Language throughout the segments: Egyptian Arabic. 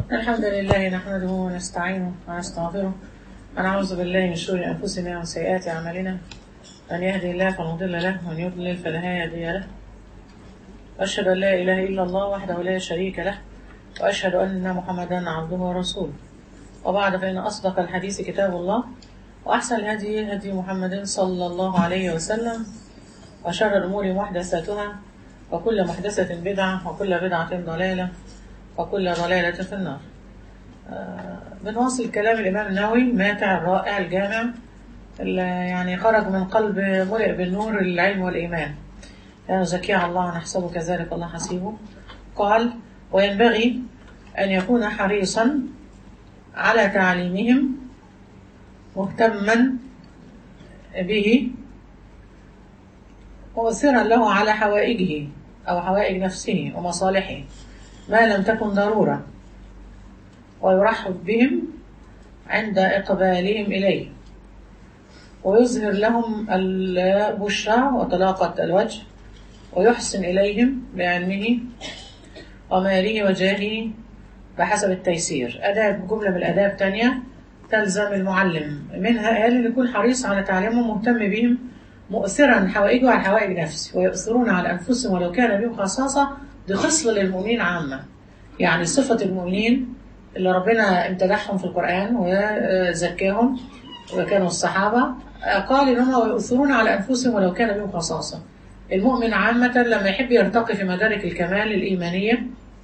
الحمد لله نحمده ونستعينه ونستغفره ونعوذ بالله من شرور أنفسنا وسيئات أعمالنا من يهدي الله فلا مضل له ومن يضلل فلا هادي له وأشهد أن لا إله إلا الله وحده لا شريك له وأشهد أن محمدا عبده ورسوله وبعد فإن أصدق الحديث كتاب الله وأحسن الهدي هدي محمد صلى الله عليه وسلم وشر الأمور محدثاتها وكل محدثة بدعة وكل بدعة ضلالة وكل ضلالة في النار آه، بنواصل كلام الإمام النووي الماتع الرائع الجامع اللي يعني خرج من قلب ملئ بالنور العلم والإيمان لا نزكي على الله نحسبه كذلك الله حسيبه قال وينبغي أن يكون حريصا على تعليمهم مهتما به مؤثرا له على حوائجه أو حوائج نفسه ومصالحه ما لم تكن ضرورة ويرحب بهم عند إقبالهم إليه ويظهر لهم البشرى وطلاقة الوجه ويحسن إليهم بعلمه وماله وجاهه بحسب التيسير أداب جملة من الأداب تانية تلزم المعلم منها قال أن يكون حريص على تعليمهم مهتم بهم مؤثرا حوائجه على حوائج نفسه ويؤثرون على أنفسهم ولو كان بهم خصاصة دي خصلة للمؤمنين عامة يعني صفة المؤمنين اللي ربنا امتدحهم في القرآن وزكاهم وكانوا الصحابة قال إن هم يؤثرون على أنفسهم ولو كان بهم خصاصة المؤمن عامة لما يحب يرتقي في مدارك الكمال الإيمانية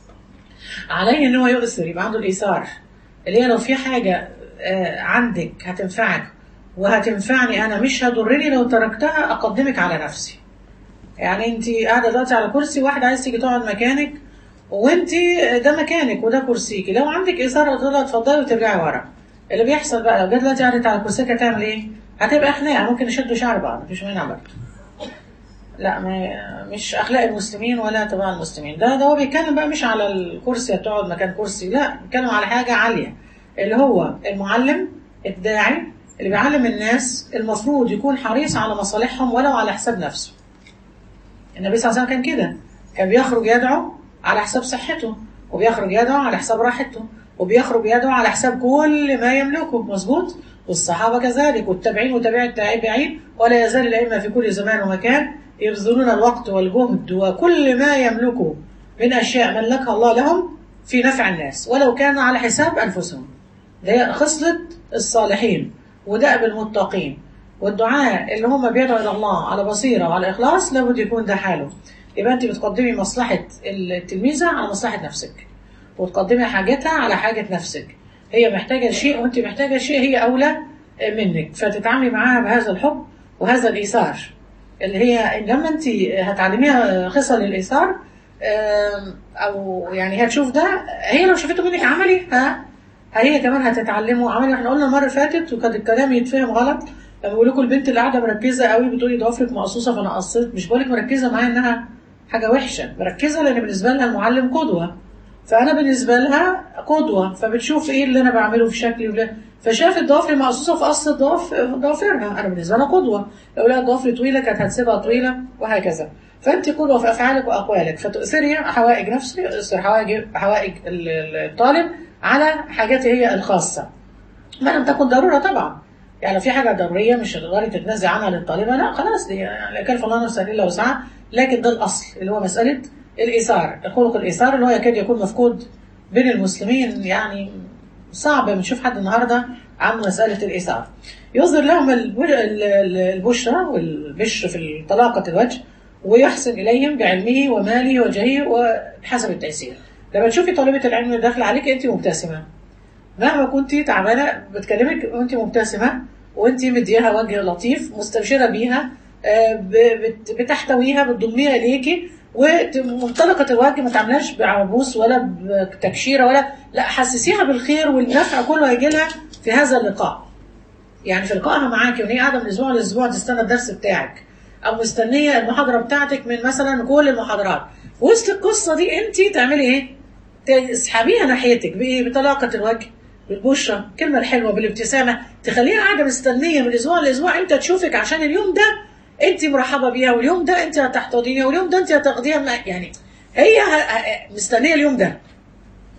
عليه إن هو يؤثر يبقى عنده الإيثار اللي هي لو في حاجة آه، عندك هتنفعك وهتنفعني أنا مش هضرني لو تركتها أقدمك على نفسي يعني انت قاعده دلوقتي على كرسي واحد عايز تيجي تقعد مكانك وانت ده مكانك وده كرسيكي لو عندك اثاره تقول لها اتفضلي وترجعي ورا اللي بيحصل بقى لو جت دلوقتي قعدت على كرسيك هتعمل ايه؟ هتبقى خناقه ممكن يشدوا شعر بعض مفيش مانع برضه لا ما مش اخلاق المسلمين ولا طباع المسلمين ده ده هو بيتكلم بقى مش على الكرسي هتقعد مكان كرسي لا بيتكلم على حاجه عاليه اللي هو المعلم الداعي اللي بيعلم الناس المفروض يكون حريص على مصالحهم ولو على حساب نفسه النبي صلى الله عليه وسلم كان كده كان بيخرج يدعو على حساب صحته وبيخرج يدعو على حساب راحته وبيخرج يدعو على حساب كل ما يملكه مظبوط والصحابه كذلك والتابعين وتابعي التابعين ولا يزال الائمه في كل زمان ومكان يبذلون الوقت والجهد وكل ما يملكه من اشياء ملكها الله لهم في نفع الناس ولو كان على حساب انفسهم ده هي خصله الصالحين ودأب المتقين والدعاء اللي هم بيدعوا الى الله على بصيره وعلى اخلاص لابد يكون ده حاله يبقى انت بتقدمي مصلحه التلميذه على مصلحه نفسك وتقدمي حاجتها على حاجه نفسك هي محتاجه شيء وانت محتاجه شيء هي اولى منك فتتعاملي معاها بهذا الحب وهذا الايثار اللي هي لما انت هتعلميها خصل الايثار آم، او يعني هتشوف ده هي لو شافته منك عملي ها هي كمان هتتعلمه عملي احنا قلنا المره اللي فاتت وكان الكلام يتفهم غلط لما بقول لكم البنت اللي قاعده مركزه قوي بتقولي ضوافرك مقصوصه فانا قصيت مش بقولك مركزه معايا انها حاجه وحشه مركزه لان بالنسبه لها المعلم قدوه فانا بالنسبه لها قدوه فبتشوف ايه اللي انا بعمله في شكلي ولا فشافت ضوافري مقصوصه فقصت ضوف ضوافرها انا بالنسبه لها قدوه لو لقت ضوافري طويله كانت هتسيبها طويله وهكذا فانت قدوه في افعالك واقوالك فتؤثري حوائج نفسك تؤثر حوائج حوائج ال- ال- الطالب على حاجاته هي الخاصه ما لم تكن ضروره طبعا يعني لو في حاجه ضروريه مش هتقدري تتنازلي عنها للطالبه لا خلاص دي يعني لا يكلف الله نفسا الا وسعها لكن ده الاصل اللي هو مساله الايثار خلق الايثار اللي هو يكاد يكون مفقود بين المسلمين يعني صعب بنشوف حد النهارده عن مساله الايثار يظهر لهم الب- ال- ال- البشرى والبشر في طلاقه الوجه ويحسن اليهم بعلمه وماله وجهه وبحسب التيسير لما تشوفي طالبه العلم اللي داخله عليك انت مبتسمه مهما كنت تعبانه بتكلمك وانت مبتسمه وانت مديها وجه لطيف مستبشره بيها آه، ب- بت- بتحتويها بتضميها اليكي ومنطلقه الوجه ما تعملهاش بعبوس ولا بتكشيره ولا لا حسسيها بالخير والنفع كله هيجي لها في هذا اللقاء يعني في لقائها معاكي وهي قاعده من اسبوع لاسبوع تستنى الدرس بتاعك او مستنيه المحاضره بتاعتك من مثلا كل المحاضرات وسط القصه دي انت تعملي ايه؟ تسحبيها ناحيتك بايه؟ بطلاقه الوجه بالبشرة الكلمة الحلوة بالابتسامة تخليها قاعدة مستنية من أسبوع لأسبوع أنت تشوفك عشان اليوم ده أنت مرحبة بيها واليوم ده أنت هتحتضنيها واليوم ده أنت هتاخديها مع- يعني هي ه- ه- مستنية اليوم ده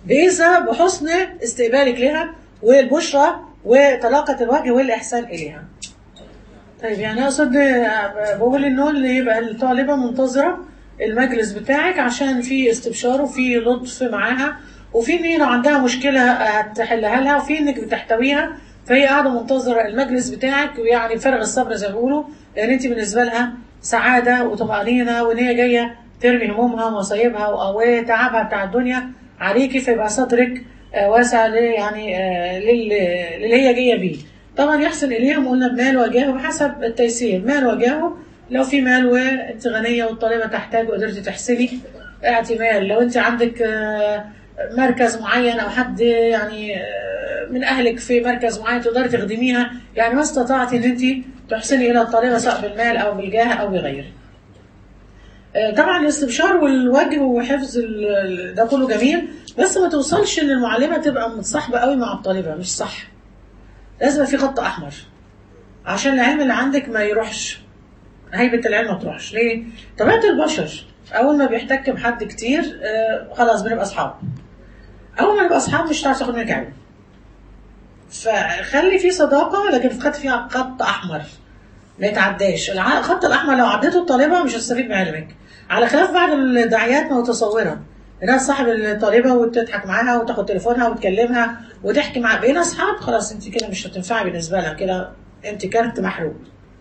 بايه سبب بحسن استقبالك لها والبشرى وطلاقه الوجه والاحسان اليها طيب يعني اقصد آه، بقول انه اللي يبقى الطالبه منتظره المجلس بتاعك عشان في استبشار وفي لطف معاها وفي ان هي لو عندها مشكله هتحلها لها وفي انك بتحتويها فهي قاعده منتظره المجلس بتاعك ويعني فارغ الصبر زي ما بيقولوا لان انت بالنسبه لها سعاده وطمانينه وان هي جايه ترمي همومها ومصايبها وتعبها بتاع الدنيا عليكي فيبقى صدرك آه، واسع ل- يعني آه، لل- للي هي جايه بيه طبعا يحسن اليهم قلنا بمال وجاهه بحسب التيسير مال وجاهه لو في مال وانت غنيه والطالبه تحتاج وقدرتي تحسني اعطي مال لو انت عندك آه، مركز معين او حد يعني آه، من اهلك في مركز معين تقدري تخدميها يعني ما استطعتي ان انت تحسني الى الطالبه سواء بالمال او بالجاه او بغيره آه، طبعا الاستبشار والوجه وحفظ ال- ال- ده كله جميل بس ما توصلش ان المعلمه تبقى متصاحبه قوي مع الطالبه مش صح لازم يبقى في خط احمر عشان العلم اللي عندك ما يروحش هيبه العلم ما تروحش ليه طبيعه البشر اول ما بيحتك بحد كتير آه، خلاص بنبقى اصحاب اول ما نبقى اصحاب مش هتعرف تاخد منك علم فخلي في صداقه لكن في خط فيها خط احمر ما يتعداش الع- الخط الاحمر لو عديته الطالبه مش هتستفيد من علمك على خلاف بعض الداعيات متصوره انها تصاحب الطالبه وتضحك معاها وتاخد تليفونها وتكلمها وتحكي معاها بقينا اصحاب خلاص انت كده مش هتنفعي بالنسبه لها كده انت كارت محروق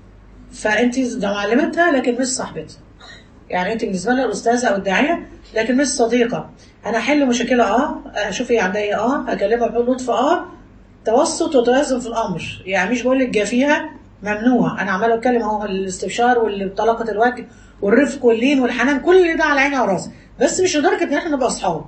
فانت ده معلمتها لكن مش صاحبتها يعني انت بالنسبه لها الاستاذه او الداعيه لكن مش صديقه انا احل مشاكلها اه اشوف هي عندها ايه اه هكلمها بحب لطف اه توسط وتوازن في الامر يعني مش بقول لك جافيها ممنوع انا عماله اتكلم اهو الاستبشار وطلاقه الوجه والرفق واللين والحنان كل ده على عيني وراسي بس مش لدرجه ان احنا نبقى اصحاب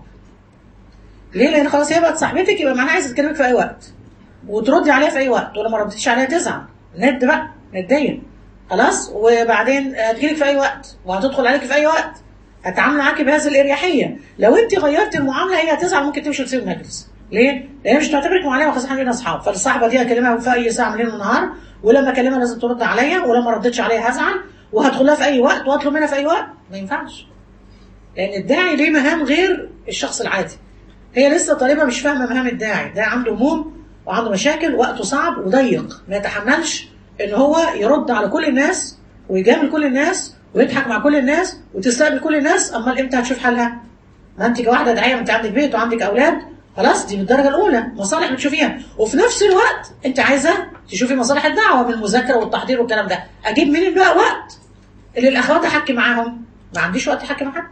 ليه لان خلاص هي بقت صاحبتك يبقى معناها عايزه تكلمك في اي وقت وتردي عليها في اي وقت ولو ما ردتيش عليها تزعل ند بقى نديه خلاص وبعدين هتجيلك في اي وقت وهتدخل عليك في اي وقت هتعامل معاكي بهذه الاريحيه لو انت غيرت المعامله هي هتزعل ممكن تمشي وتسيب المجلس ليه؟ لان مش تعتبرك معلمه خلاص احنا بقينا اصحاب فالصاحبه دي هكلمها في اي ساعه من الليل والنهار ولما اكلمها لازم ترد عليا ولما ردتش عليها هزعل وهدخلها في اي وقت واطلب منها في اي وقت ما ينفعش لان الداعي ليه مهام غير الشخص العادي هي لسه طالبه مش فاهمه مهام الداعي ده عنده هموم وعنده مشاكل وقته صعب وضيق ما يتحملش ان هو يرد على كل الناس ويجامل كل الناس ويضحك مع كل الناس وتستقبل كل الناس امال امتى هتشوف حالها ما انت كواحده داعيه انت عندك بيت وعندك اولاد خلاص دي بالدرجه الاولى مصالح بتشوفيها وفي نفس الوقت انت عايزه تشوفي مصالح الدعوه من المذاكره والتحضير والكلام ده اجيب منين بقى وقت اللي الاخوات احكي معاهم ما عنديش وقت احكي مع حد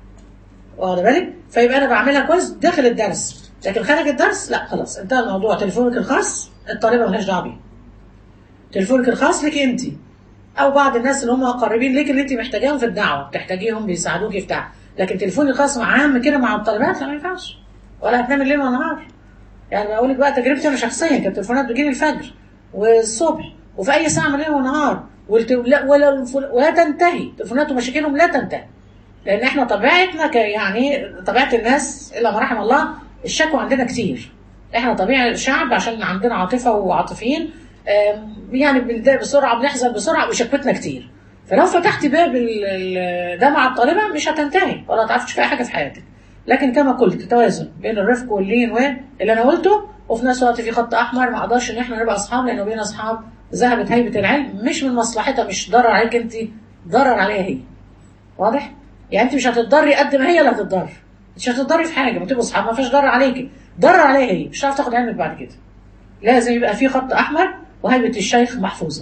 واخد بالك فيبقى انا بعملها كويس داخل الدرس لكن خارج الدرس لا خلاص انتهى الموضوع تليفونك الخاص الطالبه مالهاش دعوه بيه تليفونك الخاص ليك انت او بعض الناس اللي هم قريبين ليك اللي انت محتاجاهم في الدعوه بتحتاجيهم بيساعدوكي في بتاع لكن تليفوني الخاص عام كده مع الطالبات لا ما ينفعش ولا هتنام الليل والنهار يعني بقول لك بقى تجربتي انا شخصيا كانت التليفونات بتجيلي الفجر والصبح وفي اي ساعه من الليل والنهار والت... لا ولا الفل... ولا تنتهي تليفونات ومشاكلهم لا تنتهي لان احنا طبيعتنا ك... يعني طبيعه الناس الا ما رحم الله الشكوى عندنا كتير احنا طبيعه الشعب عشان عندنا عاطفه وعاطفيين آم، يعني بنتضايق بسرعه بنحزن بسرعه وشكوتنا كتير فلو فتحت باب ال- ال- ده مع الطالبه مش هتنتهي ولا هتعرفي تشوفي اي حاجه في حياتك لكن كما قلت توازن بين الرفق واللين واللي انا قلته وفي نفس الوقت في خط احمر ما اقدرش ان احنا نبقى اصحاب لانه بينا اصحاب ذهبت هيبه العلم مش من مصلحتها مش ضرر عليك انت ضرر عليها هي واضح؟ يعني انت مش هتتضري قد ما هي اللي هتتضر مش هتتضري في حاجه ما تبقوا اصحاب ما فيش ضرر عليكي ضرر عليها هي مش هتعرف تاخد علمك بعد كده لازم يبقى في خط احمر وهيبه الشيخ محفوظه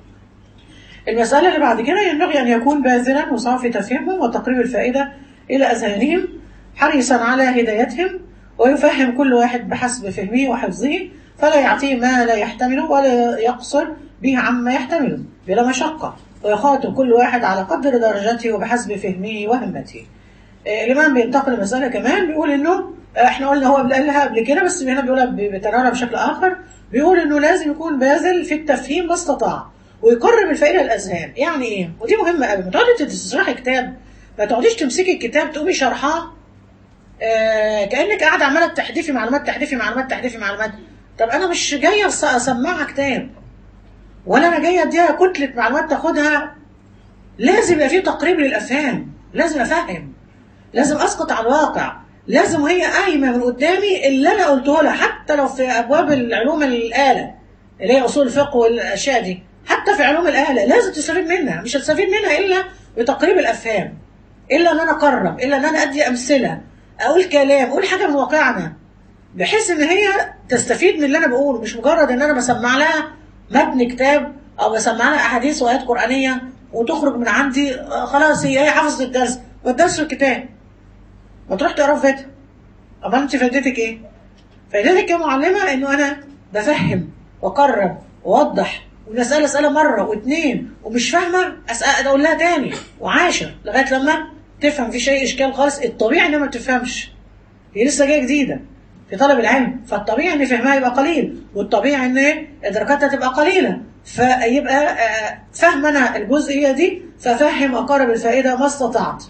المسألة اللي بعد كده ينبغي أن يكون باذلا وصافي تفهيمهم وتقريب الفائدة إلى أذهانهم حريصا على هدايتهم ويفهم كل واحد بحسب فهمه وحفظه فلا يعطيه ما لا يحتمله ولا يقصر به عما يحتمله بلا مشقة ويخاطب كل واحد على قدر درجته وبحسب فهمه وهمته آه، الإمام بينتقل المسألة كمان بيقول إنه آه، إحنا قلنا هو قالها قبل كده بس هنا بيقولها ب- بتنارة بشكل آخر بيقول إنه لازم يكون باذل في التفهيم ما استطاع ويقرب الفائدة للأذهان يعني إيه؟ ودي مهمة قوي ما تقعدي تشرحي كتاب ما تقعديش تمسكي الكتاب تقومي شرحاه آه كأنك قاعدة عمالة تحدفي معلومات تحدفي معلومات تحدفي معلومات طب أنا مش جاية أس- أسمعها كتاب ولا أنا جاية أديها كتلة معلومات تاخدها لازم يبقى في تقريب للأفهام لازم أفهم لازم أسقط على الواقع لازم وهي قايمه من قدامي اللي انا قلته لها حتى لو في ابواب العلوم الاله اللي هي اصول الفقه والاشياء دي حتى في علوم الاله لازم تستفيد منها مش هتستفيد منها الا بتقريب الافهام الا ان انا اقرب الا ان انا ادي امثله اقول كلام اقول حاجه من واقعنا بحيث ان هي تستفيد من اللي انا بقوله مش مجرد ان انا بسمع لها متن كتاب او بسمع لها احاديث وايات قرانيه وتخرج من عندي آه، خلاص هي هي حفظت الدرس والدرس في الكتاب ما تروح تقرا في بيتها امال انت فايدتك ايه؟ فايدتك كمعلمه انه انا بفهم واقرب واوضح والمساله اسالها مره واثنين ومش فاهمه اسال اقول لها تاني وعاشر لغايه لما تفهم مفيش اي اشكال خالص الطبيعي انها ما تفهمش هي لسه جايه جديده في طلب العلم فالطبيعي ان فهمها يبقى قليل والطبيعي ان إيه؟ ادراكاتها تبقى قليله فيبقى آه، فهم انا الجزئيه دي ففهم اقارب الفائده ما استطعت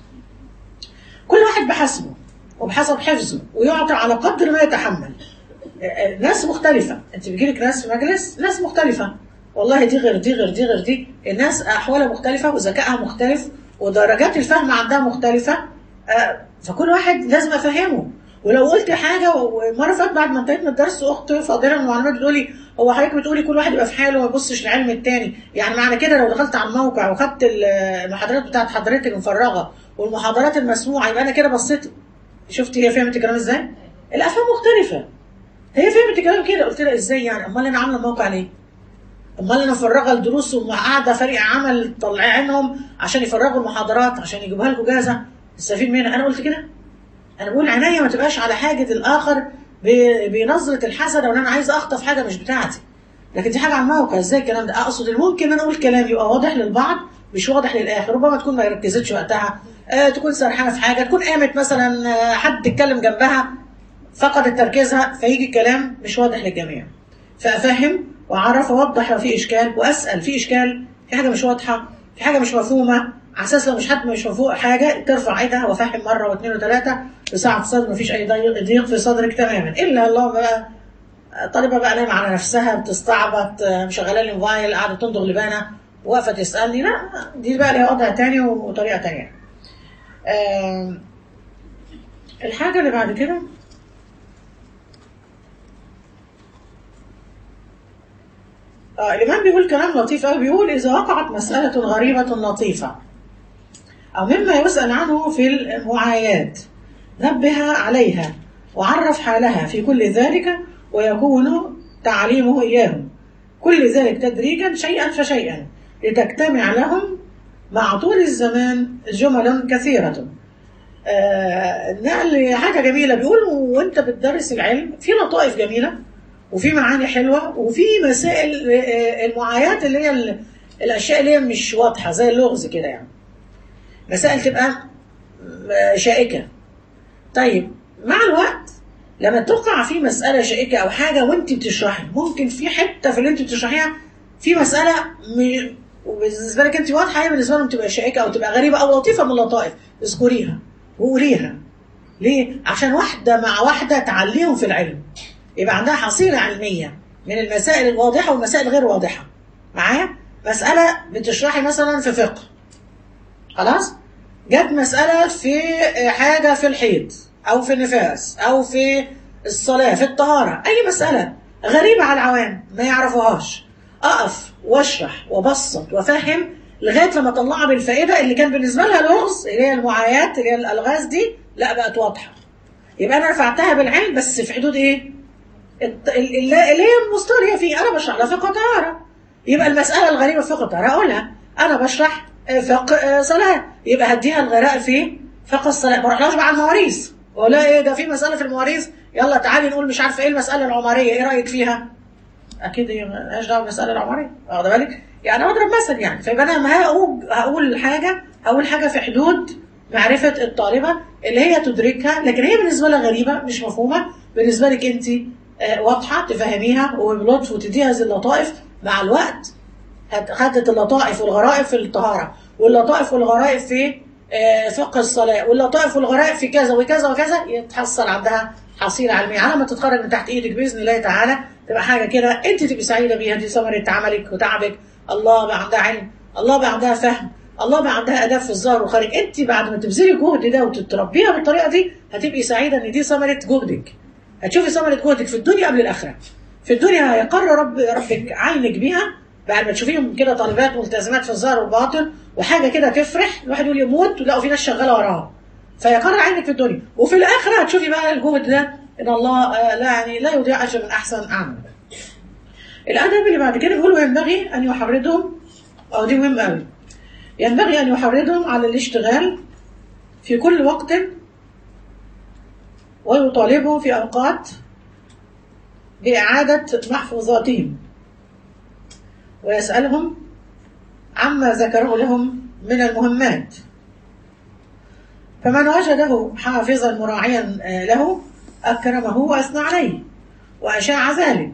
كل واحد بحسبه وبحسب حفظه ويعطي على قدر ما يتحمل آه، آه، ناس مختلفة انت بيجيلك ناس في مجلس ناس مختلفة والله دي غير دي غير دي غير دي الناس احوالها مختلفة وذكائها مختلف ودرجات الفهم عندها مختلفة آه، فكل واحد لازم افهمه ولو قلت حاجه ومره فاتت بعد ما انتهيت من الدرس اخت فاضله من المعلومات بتقول لي هو حضرتك بتقولي كل واحد يبقى في حاله وما يبصش للعلم التاني يعني معنى كده لو دخلت على الموقع وخدت المحاضرات بتاعت حضرتك مفرغه والمحاضرات المسموعه يبقى انا كده بصيت شفتي هي فهمت الكلام ازاي؟ الافهام مختلفه هي فهمت الكلام كده قلت لها ازاي يعني امال انا عامله الموقع ليه؟ امال انا مفرغه الدروس وقاعده فريق عمل طالعينهم عشان يفرغوا المحاضرات عشان يجيبوها لكم جاهزه تستفيد منها انا قلت كده؟ انا بقول عناية ما تبقاش على حاجة الاخر ب- بنظرة الحسد وان انا عايز اخطف حاجة مش بتاعتي لكن دي حاجة على الموقع ازاي الكلام ده اقصد إن ممكن ان انا اقول كلام يبقى واضح للبعض مش واضح للاخر ربما تكون ما ركزتش وقتها آه تكون سرحانة في حاجة تكون قامت مثلا آه، حد اتكلم جنبها فقدت تركيزها فيجي الكلام مش واضح للجميع فافهم واعرف اوضح لو في اشكال واسال في اشكال في حاجه مش واضحه في حاجه مش مفهومه على اساس لو مش حد مش مفهوم حاجه ترفع ايدها وافهم مره واثنين وثلاثه بساعه صدر مفيش اي ضيق ضيق في صدرك تماما الا الله بقى طالبه بقى نايمه على نفسها بتستعبط آه، مشغله لي موبايل قاعده تندغ لبانه واقفه تسالني لا دي بقى ليها وضع تاني وطريقه تانيه آم، الحاجه اللي بعد كده آه الإمام بيقول كلام لطيف أوي بيقول إذا وقعت مسألة غريبة لطيفة أو مما يسأل عنه في المعايات نبه عليها وعرف حالها في كل ذلك ويكون تعليمه إياهم كل ذلك تدريجا شيئا فشيئا لتجتمع لهم مع طول الزمان جمل كثيرة آه نقل حاجة جميلة بيقول وانت بتدرس العلم في لطائف جميلة وفي معاني حلوة وفي مسائل آه، المعايات اللي هي ال- الأشياء اللي هي مش واضحة زي اللغز كده يعني مسائل تبقى آه، شائكة طيب مع الوقت لما تقع في مسألة شائكة أو حاجة وأنت بتشرحي ممكن في حتة في اللي أنت بتشرحيها في مسألة م... وبالنسبة لك أنت واضحة هي بالنسبة لهم تبقى شائكة أو تبقى غريبة أو لطيفة من اللطائف اذكريها وقوليها ليه؟ عشان واحدة مع واحدة تعليهم في العلم يبقى عندها حصيلة علمية من المسائل الواضحة والمسائل غير واضحة معايا؟ مسألة بتشرحي مثلا في فقه خلاص؟ جت مسألة في حاجة في الحيض أو في النفاس أو في الصلاة في الطهارة أي مسألة غريبة على العوام ما يعرفوهاش أقف واشرح وبسط وافهم لغاية لما أطلعها بالفائدة اللي كان بالنسبة لها لغز اللي هي المعايات اللي هي الألغاز دي لا بقت واضحة يبقى أنا رفعتها بالعلم بس في حدود إيه؟ الت- ال- اللي اللي هي المستوى اللي هي فيه أنا بشرح لها فقه طهارة يبقى المسألة الغريبة في فقه طهارة أقولها أنا بشرح آه، فقه آه، صلاة يبقى هديها الغراء في فقه الصلاة ما رحناش بقى على المواريث ولا ايه ده في مسألة في المواريث يلا تعالي نقول مش عارفة ايه المسألة العمرية ايه رأيك فيها؟ أكيد هي مالهاش دعوة بالمسألة العمرية واخدة بالك؟ يعني أضرب مثل يعني فيبقى أنا لما هقول هقول حاجة هقول حاجة في حدود معرفة الطالبة اللي هي تدركها لكن هي بالنسبة لها غريبة مش مفهومة بالنسبة لك أنت آه، واضحة تفهميها وبلطف وتديها هذه اللطائف مع الوقت هت- خدت اللطائف والغرائب في الطهارة واللطائف والغرائب في آه، فقه الصلاة واللطائف والغرائب في كذا وكذا وكذا يتحصل عندها حصيلة علمية على ما تتخرج من تحت ايدك بإذن الله تعالى تبقى حاجة كده انت تبقى سعيدة بيها دي ثمرة عملك وتعبك الله بقى عندها علم الله بقى عندها فهم الله ما عندها اداب في الظاهر والخارج انت بعد ما تبذلي الجهد ده وتتربيها بالطريقه دي هتبقي سعيده ان دي ثمره جهدك هتشوفي ثمره جهدك في الدنيا قبل الاخره في الدنيا هيقر رب ربك عينك بيها بعد ما تشوفيهم كده طالبات ملتزمات في الظاهر والباطن وحاجه كده تفرح الواحد يقول يموت وتلاقوا في ناس شغاله وراها فيقر عينك في الدنيا وفي الاخره هتشوفي بقى الجهد ده ان الله آه، لا يعني لا يضيع اجر من احسن اعمال الادب اللي بعد كده بيقولوا ينبغي ان يحرضهم او دي مهمه قوي ينبغي ان يحرضهم على الاشتغال في كل وقت ويطالبهم في اوقات باعاده محفوظاتهم ويسالهم عما ذكره لهم من المهمات فمن وجده حافظا مراعيا آه، له أكرمه وأثنى عليه وأشاع ذلك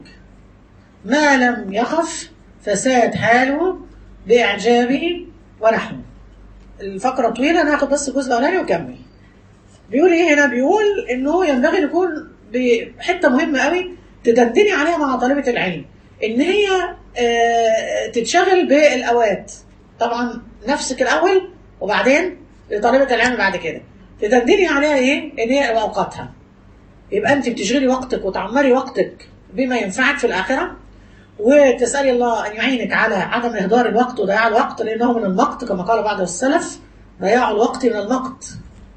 ما لم يخف فساد حاله بإعجابه ونحوه الفقرة طويلة ناخد بس الجزء الأولاني ونكمل بيقول إيه هنا بيقول إنه ينبغي يكون بحتة مهمة قوي تدندني عليها مع طالبة العلم إن هي آه، تتشغل بالأوقات طبعا نفسك الأول وبعدين لطالبة العلم بعد كده تدندني عليها إيه؟ إن هي أوقاتها يبقى أنت بتشغلي وقتك وتعمري وقتك بما ينفعك في الآخرة وتسألي الله أن يعينك على عدم إهدار الوقت وضياع الوقت لأنه من المقت كما قال بعض السلف ضياع الوقت من المقت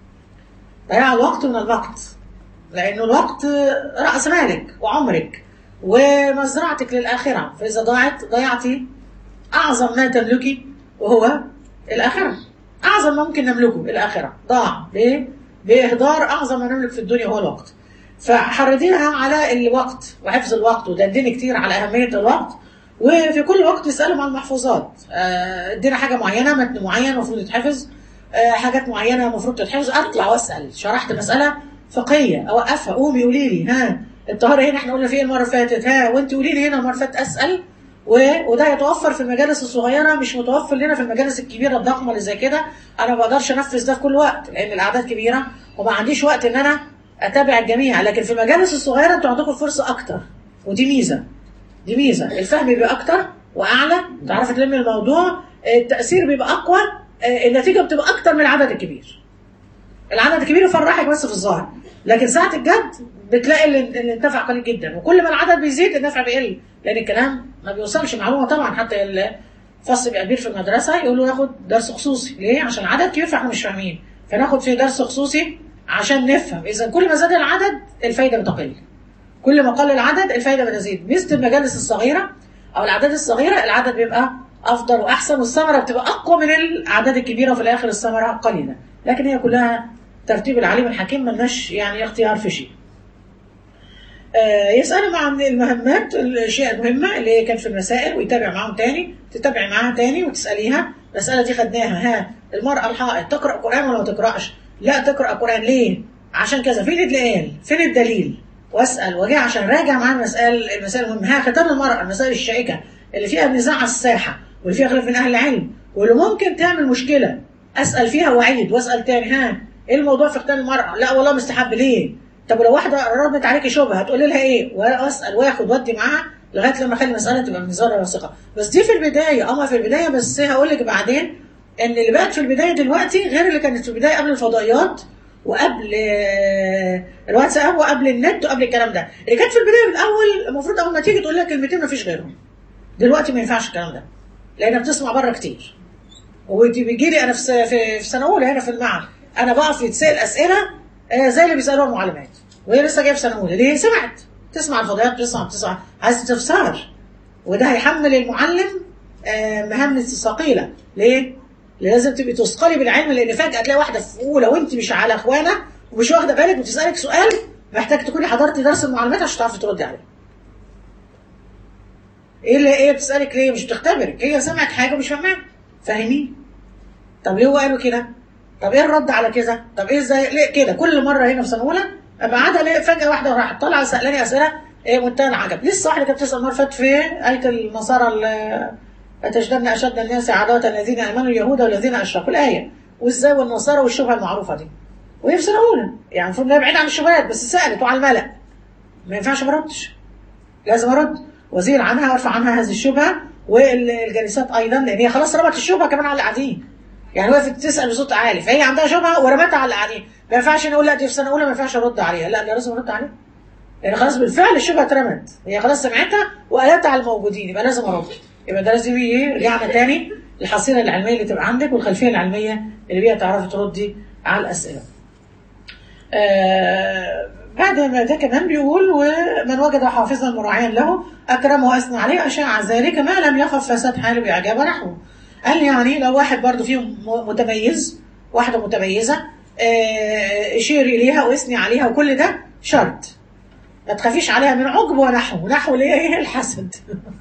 ضياع الوقت من المقت لأنه الوقت رأس مالك وعمرك ومزرعتك للآخرة فإذا ضاعت ضيعتي أعظم ما تملكي وهو الآخرة أعظم ما ممكن نملكه الآخرة ضاع ليه؟ بإهدار أعظم ما نملك في الدنيا هو الوقت فحرضيها على الوقت وحفظ الوقت ودندني كتير على أهمية الوقت وفي كل وقت تسألهم عن المحفوظات آه، ادينا حاجة معينة متن معين المفروض يتحفظ آه، حاجات معينة المفروض تتحفظ أطلع وأسأل شرحت مسألة فقهية أوقفها قومي قولي لي ها الطهارة هنا احنا قلنا فيه المرة اللي فاتت ها وانت قولي لي هنا المرة اللي فاتت أسأل و- وده يتوفر في المجالس الصغيرة مش متوفر لنا في المجالس الكبيرة الضخمة اللي زي كده أنا ما بقدرش أنفذ ده في كل وقت لأن الأعداد كبيرة وما عنديش وقت إن أنا أتابع الجميع لكن في المجالس الصغيرة أنتوا عندكم الفرصة أكتر ودي ميزة دي ميزة الفهم بيبقى أكتر وأعلى تعرفي تلمي الموضوع التأثير بيبقى أقوى آه، النتيجة بتبقى أكتر من العدد الكبير العدد الكبير يفرحك بس في الظاهر لكن ساعة الجد بتلاقي اللي اللي انتفع قليل جدا وكل ما العدد بيزيد النفع بيقل لان الكلام ما بيوصلش معلومه طبعا حتى الفصل بيبقى كبير في المدرسه يقولوا ياخد درس خصوصي ليه؟ عشان العدد كبير فاحنا مش فاهمين فناخد فيه درس خصوصي عشان نفهم اذا كل ما زاد العدد الفايده بتقل كل ما قل العدد الفايده بتزيد ميزه المجالس الصغيره او الاعداد الصغيره العدد بيبقى افضل واحسن والثمره بتبقى اقوى من الاعداد الكبيره وفي الاخر الثمره قليله لكن هي كلها ترتيب العليم الحكيم ملناش يعني اختيار في شيء آه، يسألهم عن المهمات الأشياء المهمة اللي هي كانت في المسائل ويتابع معاهم تاني تتابع معاها تاني وتسأليها المسألة دي خدناها ها المرأة الحائض تقرأ قرآن ولا ما تقرأش؟ لا تقرأ قرآن ليه؟ عشان كذا فين الدليل؟ فين الدليل؟ واسأل واجي عشان راجع معاها المسائل المسائل المهمة ها ختان المرأة المسائل الشائكة اللي فيها نزاع على الساحة واللي فيها خلاف من أهل العلم واللي ممكن تعمل مشكلة أسأل فيها وأعيد وأسأل تاني ها إيه الموضوع في ختان المرأة؟ لا والله مستحب ليه؟ طب ولو واحده قربت عليكي شبهه هتقولي لها ايه واسال واخد ودي معاها لغايه لما اخلي المساله تبقى ميزانه واثقه بس دي في البدايه اه في البدايه بس هقول لك بعدين ان اللي بقت في البدايه دلوقتي غير اللي كانت في البدايه قبل الفضائيات وقبل آه، الواتساب وقبل النت وقبل الكلام ده اللي كانت في البدايه من الاول المفروض اول ما تيجي تقول لها كلمتين ما فيش غيرهم دلوقتي ما ينفعش الكلام ده لانها بتسمع بره كتير وبيجي لي انا في س- في في سنه اولى هنا في المعهد انا بقف يتسال اسئله آه، زي اللي بيسالوها المعلمات وهي لسه جايه في سنه اولى ليه سمعت تسمع الفضائيات بتسمع بتسمع عايزه تفسر وده هيحمل المعلم آه، مهام ثقيله ليه؟ لازم تبقي تثقلي بالعلم لان فجاه تلاقي واحده في اولى وانت مش على اخوانه ومش واخده بالك وتسالك سؤال محتاج تكوني حضرتي درس المعلومات عشان تعرفي تردي عليه. ايه اللي ايه بتسالك ليه؟ مش بتختبرك هي سمعت حاجه مش فاهماها فاهمين؟ طب ليه هو قالوا كده؟ طب ايه الرد على كده؟ طب ايه ازاي ليه كده؟ كل مره هنا في سنه اولى ابقى قاعده الاقي فجاه واحده راحت طالعه سالاني اسئله ايه منتهى العجب لسه واحده كانت بتسال المره اللي فاتت في ايه النصارى ال- لتجدن اشد الناس عداوه الذين امنوا اليهود والذين اشركوا الايه وازاي والنصارى والشبهه المعروفه دي وهي في سنه اولى يعني المفروض انها بعيده عن الشبهات بس سالت وعلى الملأ ما ينفعش ما اردش لازم ارد وازيل عنها وارفع عنها هذه الشبهه والجالسات ايضا لان هي خلاص ربط الشبهه كمان على اللي قاعدين يعني وقفت تسال بصوت عالي فهي عندها شبهه ورمتها على اللي عليه ما ينفعش نقول لا دي في سنه اولى ما ينفعش ارد عليها لا انا لازم ارد عليها يعني خلاص بالفعل الشبهه اترمت هي خلاص سمعتها وقالتها على الموجودين يبقى لازم ارد يبقى ده لازم ايه رجعنا تاني الحصيله العلميه اللي تبقى عندك والخلفيه العلميه اللي بيها تعرفي تردي على الاسئله. آه بعد ما ده كمان بيقول ومن وجد حافظا مراعيا له اكرمه واثنى عليه اشاع ذلك ما لم يخف فساد حاله باعجاب نحوه. قال يعني لو واحد برضه فيهم متميز واحده متميزه آه اشير اليها واثني عليها وكل ده شرط ما تخافيش عليها من عجب ونحو نحو اللي هي الحسد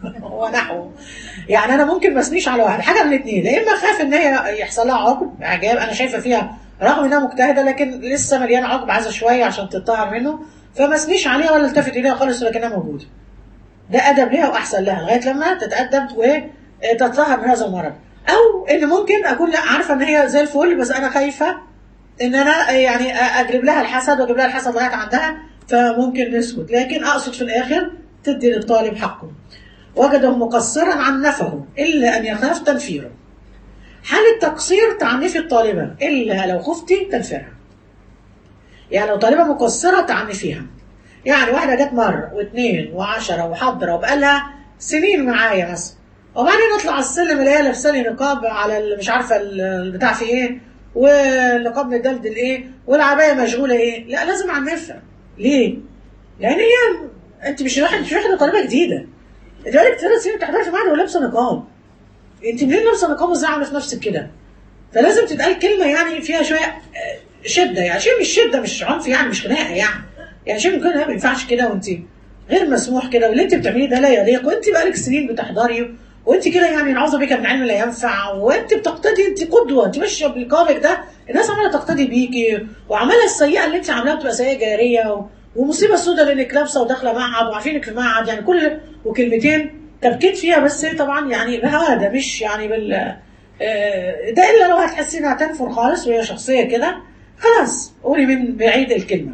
ونحو يعني انا ممكن ما اثنيش على واحد حاجه من الاثنين يا اما اخاف ان هي يحصل لها عجب اعجاب انا شايفه فيها رغم انها مجتهده لكن لسه مليانه عجب عايزه شويه عشان تتطهر منه فما اثنيش عليها ولا التفت اليها خالص ولكنها موجوده ده ادب ليها واحسن لها لغايه لما تتادب وتتطهر من هذا المرض او ان ممكن اكون لا عارفه ان هي زي الفل بس انا خايفه ان انا يعني اجلب لها الحسد واجيب لها الحسد لغايه عندها فممكن نسكت لكن اقصد في الاخر تدي للطالب حقه وجده مقصرا عن نفه الا ان يخاف تنفيره حال التقصير تعنفي الطالبه الا لو خفتي تنفرها يعني لو طالبه مقصره تعنفيها يعني واحده جت مره واثنين وعشرة وحضره وبقالها سنين معايا مثلا وبعدين نطلع على السلم الاقيها لابسه لي نقاب على مش عارفه البتاع في ايه والنقاب مدلدل ايه والعبايه مشغوله ايه لا لازم اعنفها ليه؟ لان هي انت مش واحد مش واحده طالبه جديده انت بقالك ثلاث سنين بتحضري في معهد ولابسه نقاب انت منين لابسه نقاب وازاي عامله في نفسك كده؟ فلازم تتقال كلمه يعني فيها شويه شده يعني شيء مش شده مش عنف يعني مش خناقه يعني يعني شيء ممكن ما ينفعش كده وانت غير مسموح كده واللي انت بتعمليه ده لا يليق وانت بقالك سنين بتحضري وانت كده يعني نعوذ بك من علم لا ينفع وانت بتقتدي انت قدوه انت ماشيه بنقابك ده الناس عماله تقتدي بيكي وعمالة السيئه اللي انت عاملاها بتبقى سيئه جاريه و... ومصيبه سوداء لانك لابسه وداخله معهد وعارفينك في معهد يعني كل وكلمتين تبكيت فيها بس طبعا يعني بهذا مش يعني بال آه ده الا لو هتحسي انها تنفر خالص وهي شخصيه كده خلاص قولي من بعيد الكلمه.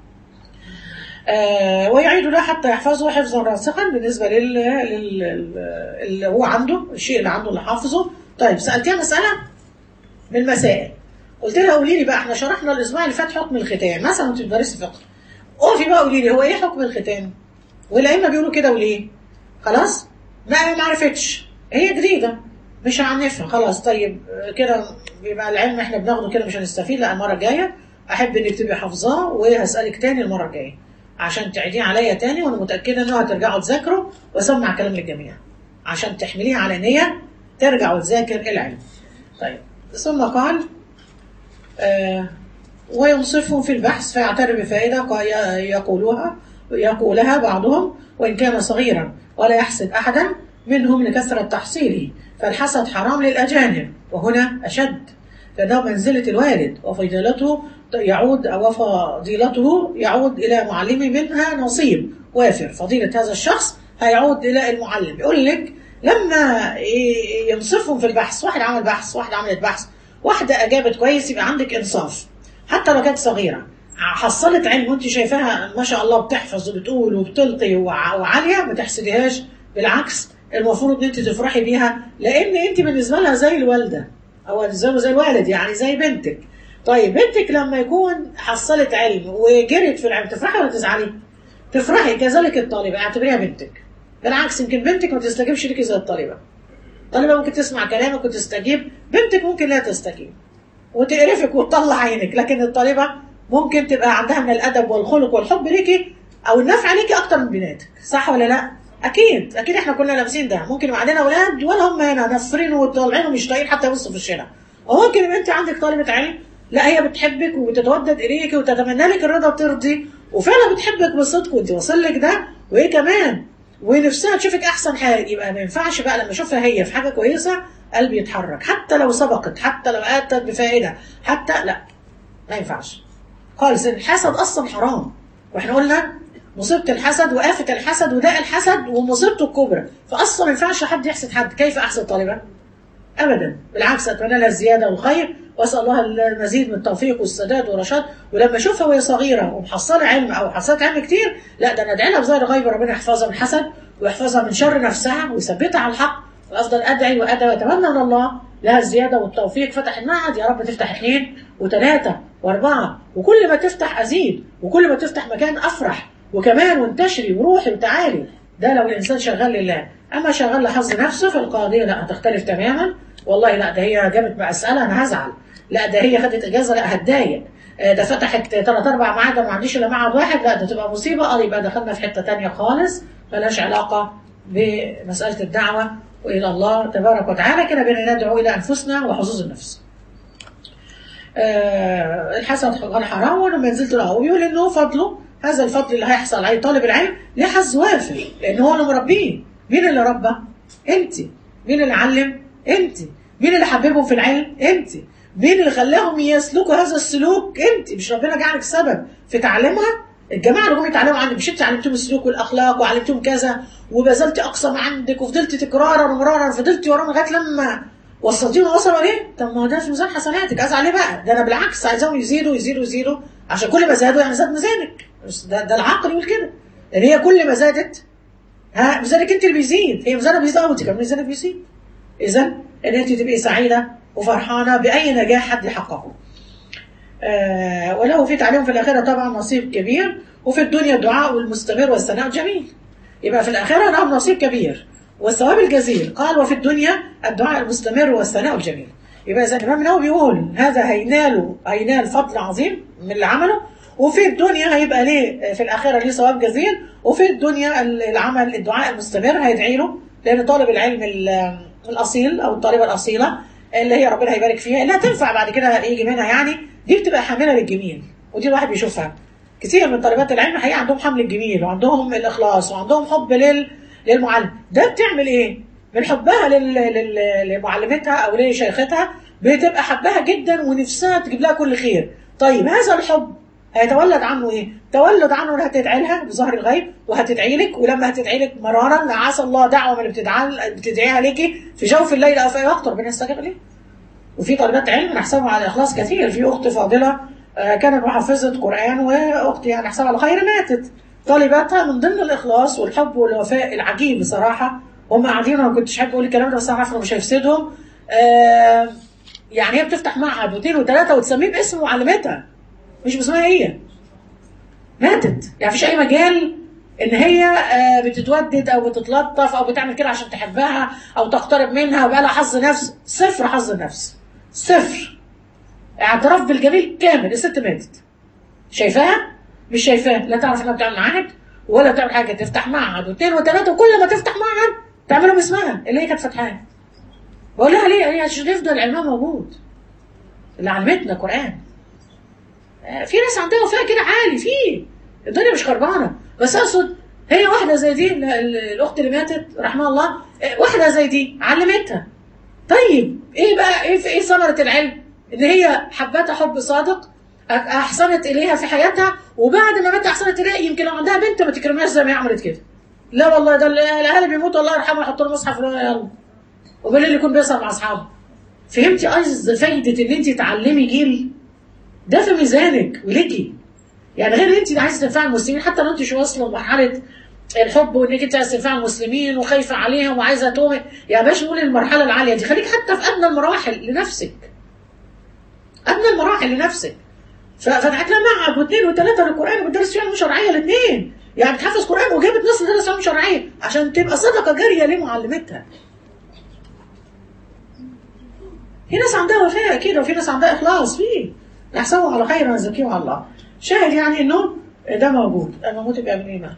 آه ويعيد ده حتى يحفظه حفظا راسخا بالنسبه لل... لل... اللي هو عنده الشيء اللي عنده اللي حافظه طيب سالتيها مساله من المسائل قلت لها قولي لي بقى احنا شرحنا الاسبوع اللي فات حكم الختان مثلا انت بتدرسي فقه اقفي بقى قولي لي هو ايه حكم الختان والائمه بيقولوا كده وليه خلاص ما ما عرفتش هي جديده مش هعنفها خلاص طيب كده يبقى العلم احنا بناخده كده مش هنستفيد لا المره الجايه احب انك تبقي حافظاه وهسالك تاني المره الجايه عشان تعيديه عليا تاني وانا متاكده انه هترجعوا تذاكروا واسمع كلام للجميع عشان تحمليه على نيه ترجع وتذاكر العلم طيب ثم قال آه وينصفهم في البحث فيعترف بفائدة يقولها يقولها بعضهم وإن كان صغيرا ولا يحسد أحدا منهم لكثرة تحصيله فالحسد حرام للأجانب وهنا أشد فإنه منزلة الوالد وفضيلته يعود أو فضيلته يعود إلى معلمه منها نصيب وافر فضيلة هذا الشخص هيعود إلى المعلم يقول لك لما ينصفهم في البحث واحد عمل بحث واحد عملت بحث واحدة أجابت كويس يبقى عندك إنصاف حتى لو كانت صغيرة حصلت علم وانت شايفاها ما شاء الله بتحفظ وبتقول وبتلقي وعالية ما تحسديهاش بالعكس المفروض ان انت تفرحي بيها لان انت بالنسبة لها زي الوالدة او زي زي الوالد يعني زي بنتك طيب بنتك لما يكون حصلت علم وجريت في العلم تفرحي ولا تزعلي؟ تفرحي كذلك الطالبة اعتبريها بنتك بالعكس يمكن بنتك ما تستجيبش ليكي زي الطالبة الطالبة ممكن تسمع كلامك وتستجيب بنتك ممكن لا تستجيب وتقرفك وتطلع عينك لكن الطالبة ممكن تبقى عندها من الأدب والخلق والحب ليكي أو النفع ليكي أكتر من بناتك صح ولا لا؟ أكيد أكيد إحنا كلنا لابسين ده ممكن يبقى عندنا أولاد ولا هم هنا نفرين وطالعين ومش طايقين حتى يبصوا في الشارع وممكن يبقى أنت عندك طالبة علم لا هي بتحبك وبتتودد إليك وتتمنى لك الرضا ترضي وفعلا بتحبك بصدق وأنت واصل لك ده وإيه كمان ونفسها تشوفك أحسن حاجة يبقى ما ينفعش بقى لما أشوفها هي في حاجة كويسة قلبي يتحرك حتى لو سبقت حتى لو اتت بفائده حتى لا ما ينفعش خالص الحسد اصلا حرام واحنا قلنا مصيبه الحسد وآفة الحسد وداء الحسد ومصيبته الكبرى فاصلا ما ينفعش حد يحسد حد كيف احسد طالبا ابدا بالعكس اتمنى لها الزياده والخير واسال الله المزيد من التوفيق والسداد والرشاد ولما اشوفها وهي صغيره ومحصله علم او حصلت علم كتير لا ده انا ادعي لها بظاهر غيب ربنا يحفظها من الحسد ويحفظها من شر نفسها ويثبتها على الحق وافضل ادعي وادعي واتمنى من الله لها الزياده والتوفيق فتح المعهد يا رب تفتح اثنين وثلاثه واربعه وكل ما تفتح ازيد وكل ما تفتح مكان افرح وكمان وانتشري وروحي وتعالي ده لو الانسان شغال لله اما شغال لحظ نفسه فالقضيه لا هتختلف تماما والله لا ده هي جابت مساله انا هزعل لا ده هي خدت اجازه لا هتضايق آه، ده فتحت ثلاث اربع معاد ما عنديش الا معهد واحد لا ده تبقى مصيبه اه يبقى دخلنا في حته تانية خالص ملهاش علاقه بمساله الدعوه والى الله تبارك وتعالى كده بنا ندعو الى انفسنا وحظوظ النفس. آه الحسن قال حرام ولما نزلت له بيقول انه فضله هذا الفضل اللي هيحصل عليه طالب العلم ليه حظ وافر لان هو اللي مربيه مين اللي ربى؟ انت مين اللي علم؟ انت مين اللي حببهم في العلم؟ انت مين اللي خلاهم يسلكوا هذا السلوك؟ انت مش ربنا جعلك سبب في تعليمها؟ الجماعه اللي هم يتعلموا عندك مش انت علمتهم السلوك والاخلاق وعلمتهم كذا وبذلت اقصى ما عندك وفضلت تكرارا ومرارا فضلت وراهم لغايه لما وصلتيهم وصلوا ليه؟ طب ما هو ده في ميزان حسناتك ازعل ليه بقى؟ ده انا بالعكس عايزاهم يزيدوا يزيدوا يزيدوا عشان كل ما زادوا يعني زاد ميزانك بس ده, ده العقل يقول كده لان هي كل ما زادت ها ميزانك انت اللي بيزيد هي ميزانها بيزيد اه وانت كمان ميزانك بيزيد اذا ان انت تبقي سعيده وفرحانه باي نجاح حد يحققه آه وله في تعليم في الآخرة طبعا نصيب كبير وفي الدنيا الدعاء المستمر والثناء جميل يبقى في الآخرة لهم نصيب كبير والثواب الجزيل قال وفي الدنيا الدعاء المستمر والثناء الجميل يبقى إذا الإمام النووي بيقول هذا هيناله هينال فضل عظيم من اللي عمله وفي الدنيا هيبقى ليه في الآخرة ليه ثواب جزيل وفي الدنيا العمل الدعاء المستمر هيدعي له لأن طالب العلم الأصيل أو الطالبة الأصيلة اللي هي ربنا هيبارك فيها اللي هتنفع بعد كده يجي منها يعني دي بتبقى حامله للجميل ودي الواحد بيشوفها كثير من طالبات العلم حقيقه عندهم حمل الجميل وعندهم الاخلاص وعندهم حب لل للمعلم ده بتعمل ايه من حبها لل... لل... لمعلمتها او لشيختها بتبقى حبها جدا ونفسها تجيب لها كل خير طيب هذا الحب هيتولد عنه ايه؟ تولد عنه انها تدعي لها بظهر الغيب وهتدعي لك ولما هتدعي لك مرارا عسى الله دعوه من اللي بتدعي بتدعيها ليكي في جوف الليل او في اي وقت ربنا يستجيب ليه. وفي طالبات علم نحسبها على الاخلاص كثير في اخت فاضله كانت محفظه قران واختي يعني نحسبها على خير ماتت. طالباتها من ضمن الاخلاص والحب والوفاء العجيب بصراحه هم قاعدين انا ما كنتش حابب اقول الكلام ده بس انا عارفه مش هيفسدهم. آه يعني هي بتفتح معهد واثنين وثلاثه وتسميه باسم معلمتها. مش باسمها هي ماتت يعني مفيش اي مجال ان هي بتتودد او بتتلطف او بتعمل كده عشان تحبها او تقترب منها وبقى لها حظ نفس صفر حظ نفس صفر اعتراف بالجميل كامل الست ماتت شايفاها مش شايفاها لا تعرف انها بتعمل معهد ولا تعمل حاجه تفتح معهد واثنين وثلاثه وكل ما تفتح معهد تعمله باسمها اللي هي كانت فاتحاه بقول لها ليه؟ هي عشان يفضل العلم موجود اللي علمتنا قران في ناس عندها وفاء كده عالي في الدنيا مش خربانه بس اقصد هي واحده زي دي الاخت اللي ماتت رحمها الله واحده زي دي علمتها طيب ايه بقى ايه ايه ثمره العلم ان هي حبتها حب صادق احسنت اليها في حياتها وبعد ما مات احسنت اليها يمكن لو عندها بنت ما تكرمهاش زي ما هي عملت كده لا والله ده الاهالي بيموتوا الله يرحمه يحط له مصحف يلا وبالليل يكون بيسهر مع اصحابه فهمتي قصد فايده ان انت تعلمي جيل ده في ميزانك وليكي يعني غير انت عايزه تنفعي المسلمين حتى لو انت مش واصله لمرحله الحب وانك انت عايزه تنفعي المسلمين وخايفه عليهم وعايزه تقومي يا باشا قولي المرحله العاليه دي خليك حتى في ادنى المراحل لنفسك ادنى المراحل لنفسك فتحت لها معهد واثنين وثلاثه للقران وبتدرس فيها علوم شرعيه الاثنين يعني بتحفظ قران وجابت ناس تدرس علوم شرعيه عشان تبقى صدقه جاريه لمعلمتها في ناس عندها وفاء كده وفي ناس عندها اخلاص فيه نحسبه على خير ونزكيه على الله شاهد يعني انه ده موجود انا موت يبقى من ايمان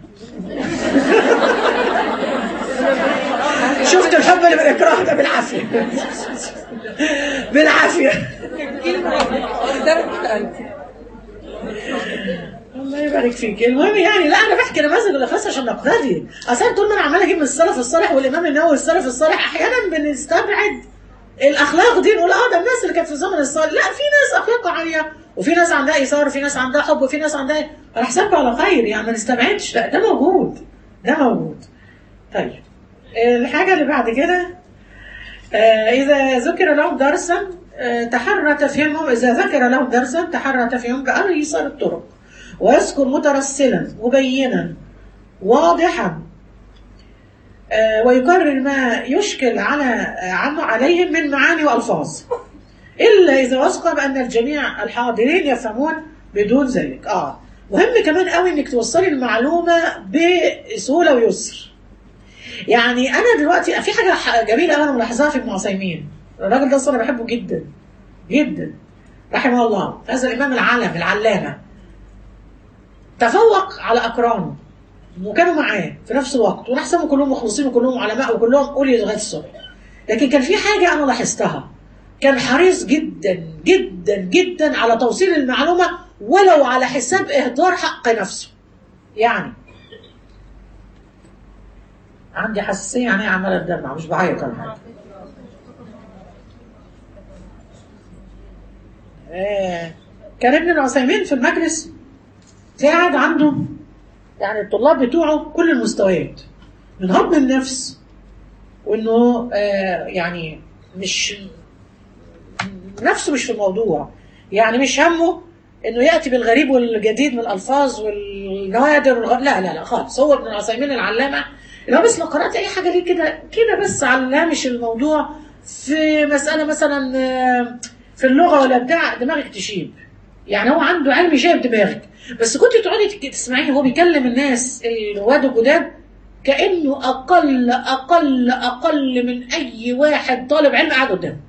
شفت الحب اللي بالاكراه ده بالعافيه بالعافيه الله يبارك فيك المهم يعني لا انا بحكي نماذج الاخلاص عشان نقتدي اصل طول ما انا عمال اجيب من السلف الصالح والامام النووي السلف الصالح احيانا بنستبعد الاخلاق دي نقول اه ده الناس اللي كانت في الزمن الصالح لا في ناس اخلاقها عاليه وفي ناس عندها ايثار وفي ناس عندها حب وفي ناس عندها انا حسبته على خير يعني ما نستبعدش لا ده موجود ده موجود طيب الحاجه اللي بعد كده آه اذا ذكر لهم درسا آه تحرى تفهيمهم اذا ذكر لهم درسا تحرى تفهيمهم بايسر الطرق ويذكر مترسلا مبينا واضحا آه، ويكرر ما يشكل على عنه عليهم من معاني والفاظ الا اذا وثق بان الجميع الحاضرين يفهمون بدون ذلك اه مهم كمان قوي انك توصلي المعلومه بسهوله ويسر يعني انا دلوقتي في حاجه ح- جميله قوي انا ملاحظاها في ابن عثيمين الراجل ده أصلاً انا بحبه جدا جدا رحمه الله هذا الامام العالم العلامه تفوق على اقرانه وكانوا معاه في نفس الوقت ونحسبهم كلهم مخلصين وكلهم علماء وكلهم قولي لغايه الصبح لكن كان في حاجه انا لاحظتها كان حريص جدا جدا جدا على توصيل المعلومه ولو على حساب اهدار حق نفسه يعني عندي حساسيه يعني عماله اتدمع مش بعيط ولا حاجه آه، كان ابن العثيمين في المجلس قاعد عنده يعني الطلاب بتوعه كل المستويات من هضم النفس وانه آه يعني مش نفسه مش في الموضوع يعني مش همه انه ياتي بالغريب والجديد من الالفاظ والنوادر والغ... لا لا لا خالص هو ابن العثيمين العلامه لو بس لو قرات اي حاجه ليه كده كده بس على هامش الموضوع في مساله مثلا آه، في اللغه ولا بتاع دماغك تشيب يعني هو عنده علم شايب دماغك بس كنت تقعدي تك- تسمعيه وهو بيكلم الناس الواد الجداد كانه اقل اقل اقل من اي واحد طالب علم قاعد قدامه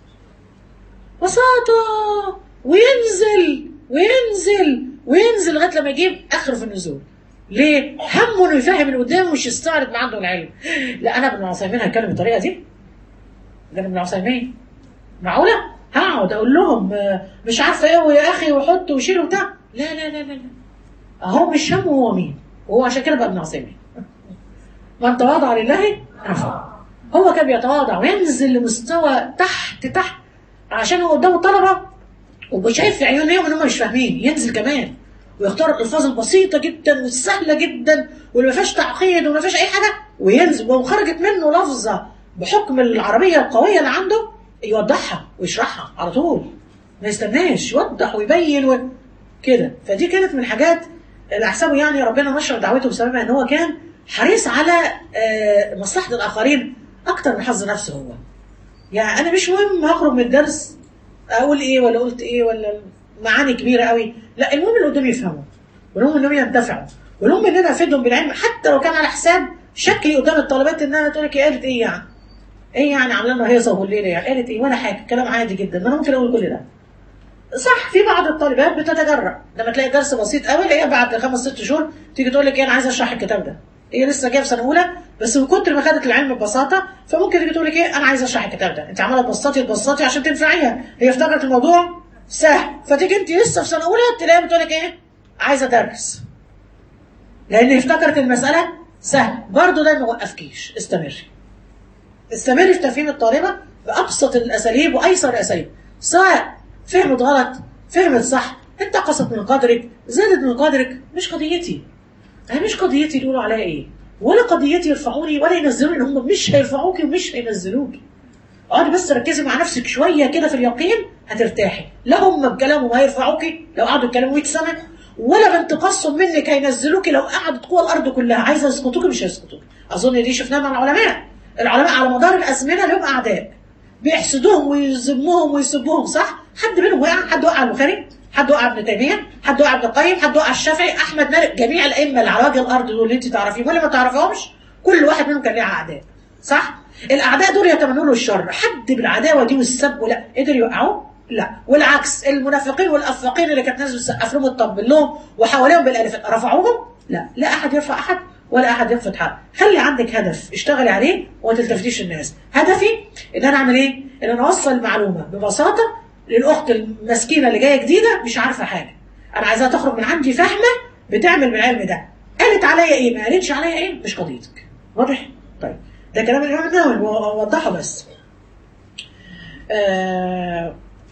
بساطه وينزل وينزل وينزل لغايه لما يجيب اخره في النزول ليه؟ همه انه يفهم اللي قدامه مش يستعرض ما عنده العلم لا انا ابن عثيمين هتكلم بالطريقه دي ده ابن عثيمين معقوله؟ هقعد اقول لهم آه، مش عارفه ايه ويا اخي وحط وشيل وبتاع لا لا لا لا لا اهو مش همه هو مين وهو عشان كده بقى ابن عثيمين من تواضع لله رفعه هو كان بيتواضع وينزل لمستوى تحت تحت عشان هو قدامه طلبه وشايف في عيونهم ان هم مش فاهمين ينزل كمان ويختار الالفاظ البسيطه جدا والسهله جدا واللي ما فيهاش تعقيد وما فيهاش اي حاجه وينزل وخرجت منه لفظه بحكم العربيه القويه اللي عنده يوضحها ويشرحها على طول ما يستناش يوضح ويبين و... كده فدي كانت من الحاجات اللي احسبه يعني ربنا نشر دعوته بسببها ان هو كان حريص على آه، مصلحه الاخرين اكتر من حظ نفسه هو يعني انا مش مهم هخرج من الدرس اقول ايه ولا قلت ايه ولا معاني كبيره قوي لا المهم اللي قدامي يفهموا والمهم انهم ينتفعوا والمهم ان انا افيدهم بالعلم حتى لو كان على حساب شكلي قدام الطلبات ان انا تقول لك قالت ايه يعني ايه يعني عامله لنا هيصه والليله يعني قالت ايه ولا حاجه كلام عادي جدا ما انا ممكن اقول كل ده صح في بعض الطالبات بتتجرأ لما تلاقي درس بسيط قوي هي بعد خمس ست شهور تيجي تقول لك ايه انا عايزه اشرح الكتاب ده هي لسه جايه في سنه اولى بس من كتر ما خدت العلم ببساطه فممكن تيجي تقول لك ايه انا عايزه اشرح الكتاب ده انت عماله تبسطي تبسطي عشان تنفعيها هي افتكرت الموضوع سهل فتيجي انت لسه في سنه اولى تلاقيها بتقول لك ايه عايزه ادرس لان افتكرت المساله سهل برضه ده ما وقفكيش استمري استمري في تفهيم الطالبه بابسط الاساليب وايسر الاساليب سواء فهمت غلط فهمت صح انتقصت من قدرك زادت من قدرك مش قضيتي انا مش قضيتي يقولوا عليا ايه ولا قضيتي يرفعوني ولا ينزلوني هم مش هيرفعوكي ومش هينزلوكي اقعدي بس ركزي مع نفسك شويه كده في اليقين هترتاحي لا هم بكلامهم هيرفعوكي لو قعدوا يتكلموا 100 سنه ولا بانتقاصهم منك هينزلوكي لو قعدت قوى الارض كلها عايزه يسقطوكي مش هيسقطوكي اظن دي شفناها مع العلماء العلماء على مدار الازمنه لهم اعداء بيحسدوهم ويذموهم ويسبوهم صح حد منهم وقع حد وقع البخاري حد وقع ابن تيميه حد وقع ابن القيم حد وقع الشافعي احمد مالك جميع الائمه اللي على وجه الارض دول اللي انت تعرفيهم واللي ما تعرفيهمش كل واحد منهم كان ليه اعداء صح الاعداء دول يتمنوا له الشر حد بالعداوه دي والسب لا قدر يوقعوه لا والعكس المنافقين والافاقين اللي كانت ناس بتسقف لهم وتطبل لهم وحواليهم بالالفات رفعوهم لا لا احد يرفع احد ولا احد يخفض حد خلي عندك هدف اشتغلي عليه وما تلتفتيش الناس هدفي ان انا اعمل ايه ان انا اوصل المعلومه ببساطه للاخت المسكينه اللي جايه جديده مش عارفه حاجه انا عايزاها تخرج من عندي فاهمه بتعمل بالعلم ده قالت عليا ايه ما قالتش عليا ايه مش قضيتك واضح طيب ده كلام الامام النووي وضحه بس آه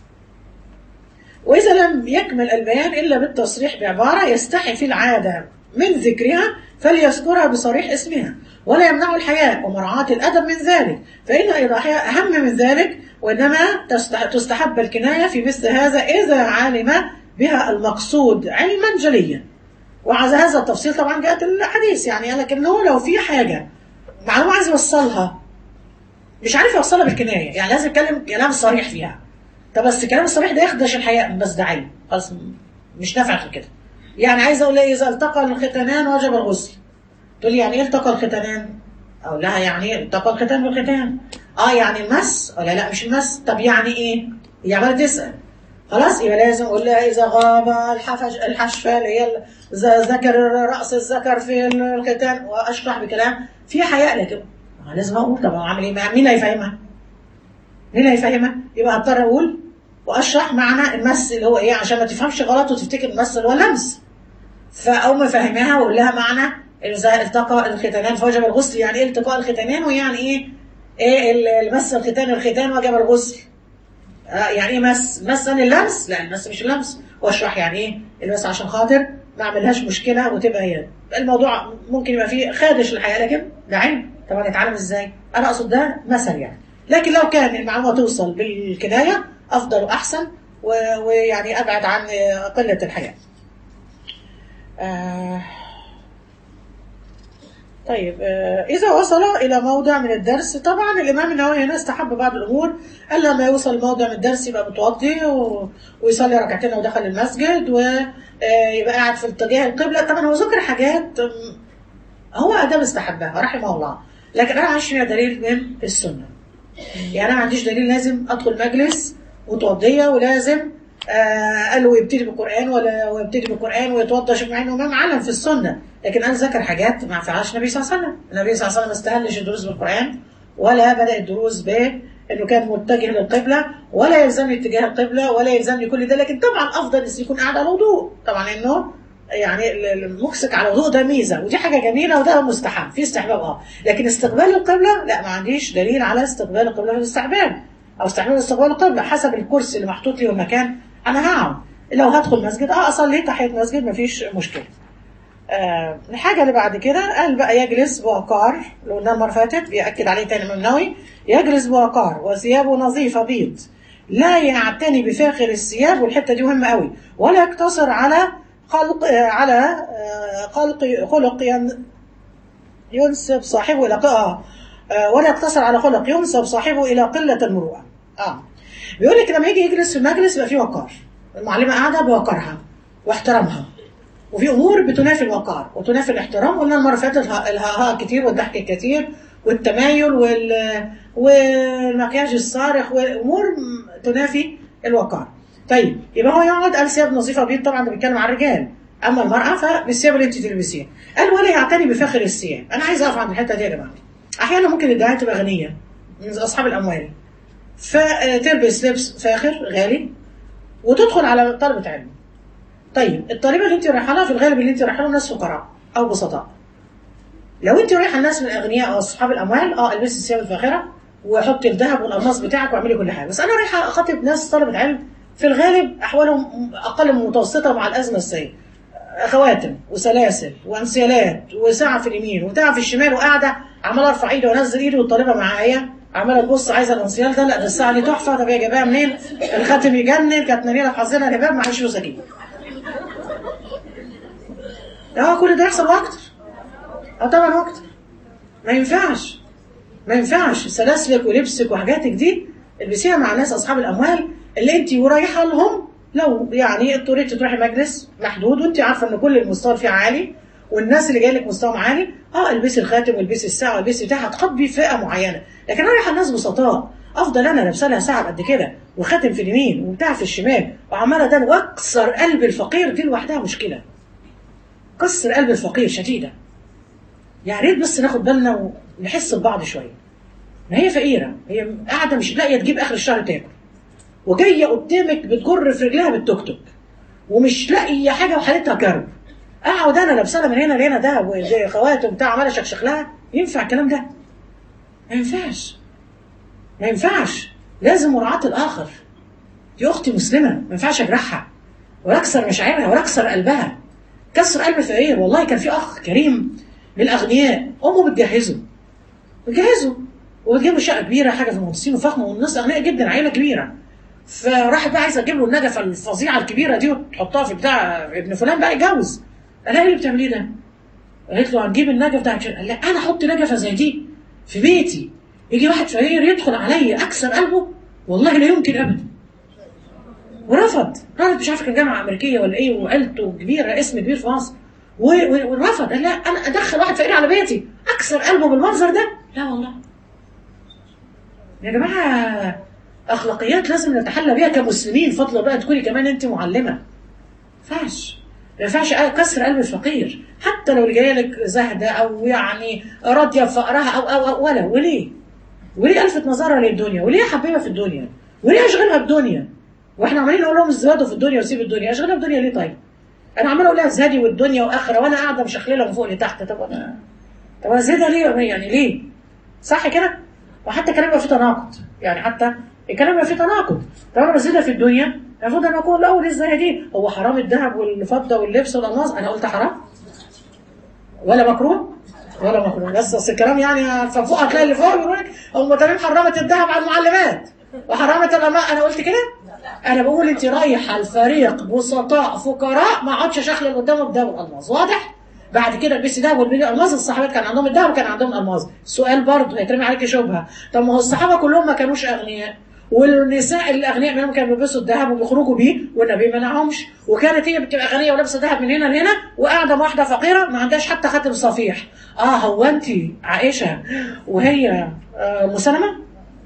وإذا لم يكمل البيان إلا بالتصريح بعبارة يستحي في العادة من ذكرها فليذكرها بصريح اسمها ولا يمنع الحياء ومراعاة الأدب من ذلك فإن إيضاحها أهم من ذلك وإنما تستحب الكناية في مثل هذا إذا علم بها المقصود علما جليا وعلى هذا التفصيل طبعا جاءت الحديث يعني لكنه لو في حاجة معلومه عايز يوصلها مش عارف يوصلها بالكنايه يعني لازم يتكلم كلام صريح فيها طب بس الكلام الصريح ده يخدش الحياء بس ده عيب خلاص مش نافع في كده يعني عايز اقول ايه اذا التقى الختانان وجب الغسل تقول لي يعني ايه التقى الختانان او لا يعني ايه التقى الختان بالختان اه يعني المس ولا لا مش المس طب يعني ايه هي عماله تسال خلاص يبقى لازم اقول لها اذا غاب الحفش الحشفه اللي هي ز- ذكر راس الذكر في الختان واشرح بكلام في حياء لكن لازم اقول طب اعمل ايه مين هيفهمها؟ مين هيفهمها؟ يبقى هضطر اقول واشرح معنى المس اللي هو ايه عشان ما تفهمش غلط وتفتكر المس اللي هو اللمس فاول ما فهمها واقول لها معنى اذا التقى الختانان فوجب الغسل يعني ايه التقاء الختانان ويعني ايه ايه ال- المس الختان الختان وجب الغسل آه يعني ايه مس مس عن اللمس لا المس مش اللمس واشرح يعني ايه المس عشان خاطر ما اعملهاش مشكله وتبقى هي الموضوع ممكن يبقى فيه خادش الحياه لكن ده علم طبعا نتعلم ازاي انا اقصد ده مثل يعني لكن لو كان المعلومه توصل بالكنايه افضل واحسن و- ويعني ابعد عن آه، قله الحياه آه طيب آه، إذا وصل إلى موضع من الدرس طبعا الإمام النووي هنا استحب بعض الأمور ألا لما يوصل موضع من الدرس يبقى متوضي و... ويصلي ركعتين ودخل المسجد ويبقى قاعد في اتجاه القبلة طبعا هو ذكر حاجات أم، هو آداب استحبها رحمه الله لكن أنا عايش فيها دليل من السنة يعني أنا ما عنديش دليل لازم أدخل مجلس متوضية ولازم آه قال له يبتدي بالقرآن ولا ويبتدي بالقرآن ويتوضى شوف مع إنه إمام علم في السنة لكن أنا ذكر حاجات ما فعلهاش النبي صلى الله عليه وسلم النبي صلى الله عليه وسلم ما استهلش الدروس بالقرآن ولا بدأ الدروس ب انه كان متجه للقبله ولا يلزمني اتجاه القبله ولا يلزمني كل ده لكن طبعا افضل ان يكون قاعد على وضوء طبعا انه يعني ال- الممسك على وضوء ده ميزه ودي حاجه جميله وده مستحب في استحباب اه لكن استقبال القبله لا ما عنديش دليل على استقبال القبله في الاستحباب او استحباب استقبال القبله حسب الكرسي اللي محطوط لي والمكان انا هقعد لو هدخل مسجد اه اصلي تحيه مسجد مفيش مشكله آه الحاجة اللي بعد كده قال بقى يجلس بوقار لو قلنا المرة اللي فاتت بيأكد عليه تاني من النووي يجلس بوقار وثيابه نظيفة بيض لا يعتني بفاخر الثياب والحتة دي مهمة قوي ولا يقتصر على خلق آه على آه خلق خلق ين- ينسب صاحبه إلى آه آه، ولا يقتصر على خلق ينسب صاحبه إلى قلة المروءة اه بيقول لك لما يجي يجلس في المجلس يبقى فيه وقار المعلمة قاعدة بوقارها واحترامها وفي امور بتنافي الوقار وتنافي الاحترام قلنا المره اللي فاتت اله- الهاء كتير والضحك الكتير والتمايل وال والمكياج الصارخ وامور م- تنافي الوقار طيب يبقى هو يقعد قال ثياب نظيفه بيض طبعا ده بيتكلم عن الرجال اما المراه فبالثياب اللي انت تلبسيها قال ولا يعتني بفخر الثياب انا عايز اقف عند الحته دي يا جماعه احيانا ممكن الدعايه تبقى غنيه من اصحاب الاموال فتلبس لبس فاخر غالي وتدخل على طلبه علم طيب الطالبه اللي انت رايحه لها في الغالب اللي انت رايحه لها ناس فقراء او بسطاء لو انت رايحه الناس من الاغنياء او اصحاب الاموال اه البسي الثياب الفاخره وحطي الذهب والالماس بتاعك واعملي كل حاجه بس انا رايحه اخاطب ناس طلبه علم في الغالب احوالهم اقل من متوسطه مع الازمه السيئه خواتم وسلاسل وانسيالات وساعه في اليمين وساعه في الشمال وقاعده عماله ارفع ايدي وانزل ايدي والطالبه معايا عماله تبص عايزه الانسيال ده لا ده الساعه دي تحفه طب هي جايباها منين؟ الخاتم يجنن كانت نيله في حظنا الهباب معيش فلوس اجيب اه كل ده يحصل واكتر اه طبعا واكتر ما ينفعش ما ينفعش سلاسلك ولبسك وحاجاتك دي البسيها مع ناس اصحاب الاموال اللي انت ورايحه لهم لو يعني اضطريتي تروحي مجلس محدود وانت عارفه ان كل المستوى فيه عالي والناس اللي جاي لك مستواهم عالي اه البسي الخاتم والبسي الساعه والبسي بتاع هتخاطبي فئه معينه لكن انا رايحه الناس بسطاء افضل انا لابسه لها ساعه قد كده وخاتم في اليمين وبتاع في الشمال وعماله ده واكسر قلب الفقير دي لوحدها مشكله كسر قلب الفقير شديدة يا ريت بس ناخد بالنا ونحس ببعض شوية ما هي فقيرة هي قاعدة مش لاقية تجيب آخر الشهر تاكل وجاية قدامك بتجر في رجلها بالتوك توك ومش لاقية حاجة وحالتها كرب اقعد انا لابسه من هنا لهنا ده وزي خواتم بتاع عمال اشخشخ لها ينفع الكلام ده؟ ما ينفعش ما ينفعش لازم مراعاة الآخر دي أختي مسلمة ما ينفعش أجرحها ولا أكسر مشاعرها ولا أكسر قلبها كسر قلب فقير والله كان في اخ كريم من الاغنياء امه بتجهزه بتجهزه وبتجيب له شقه كبيره حاجه في المهندسين وفخمه والناس اغنياء جدا عيله كبيره فراحت بقى عايزه تجيب له النجفه الفظيعه الكبيره دي وتحطها في بتاع ابن فلان بقى يتجوز قال لها ايه اللي بتعمليه ده؟ قالت له هنجيب النجف ده عشان قال لها انا احط نجفه زي دي في بيتي يجي واحد فقير يدخل عليا اكسر قلبه والله لا يمكن ابدا ورفض رفض مش عارف كان جامعه امريكيه ولا ايه وعيلته كبيره اسم كبير في مصر و- و- ورفض قال لا انا ادخل واحد فقير على بيتي اكسر قلبه بالمنظر ده لا والله يا جماعه اخلاقيات لازم نتحلى بيها كمسلمين فضلا بقى تكوني كمان انت معلمه ما ينفعش ما ينفعش كسر قلب الفقير حتى لو اللي جايه لك زهده او يعني راضيه بفقرها او او, أو ولا وليه؟ وليه الفت نظرها للدنيا؟ وليه حبيبها في الدنيا؟ وليه اشغلها بدنيا؟ واحنا عمالين نقول لهم ازدادوا في الدنيا وسيب الدنيا، اشغلها بدنيا ليه طيب؟ انا عمال اقول لها ازهدي والدنيا واخره وانا قاعده مشخلله من فوق لتحت طب انا طب ازهدها ليه يعني ليه؟ صح كده؟ وحتى كلام يبقى فيه تناقض يعني حتى الكلام يبقى فيه تناقض طب انا بزيدها في الدنيا المفروض انا اقول الاول ازاي دي هو حرام الذهب والفضه واللبس والالماس انا قلت حرام ولا مكروه ولا مكروه بس اصل الكلام يعني فوق هتلاقي اللي فوق يقول لك هم تمام حرمت الذهب على المعلمات وحرمت الالماس انا قلت كده انا بقول انت رايحه الفريق بسطاء فقراء ما اقعدش شخل اللي قدامه بذهب والالماس واضح بعد كده البس دهب والبسي الماس الصحابات كان عندهم الدهب وكان عندهم الماس السؤال برضه هيترمي عليك شبهه طب ما هو الصحابه كلهم ما كانوش اغنياء والنساء الاغنياء منهم كانوا بيلبسوا الذهب وبيخرجوا بيه والنبي ما منعهمش وكانت هي بتبقى غنيه ولابسه ذهب من هنا لهنا وقاعده مع واحده فقيره ما عندهاش حتى خاتم صفيح اه هو انت عائشه وهي آه مسلمه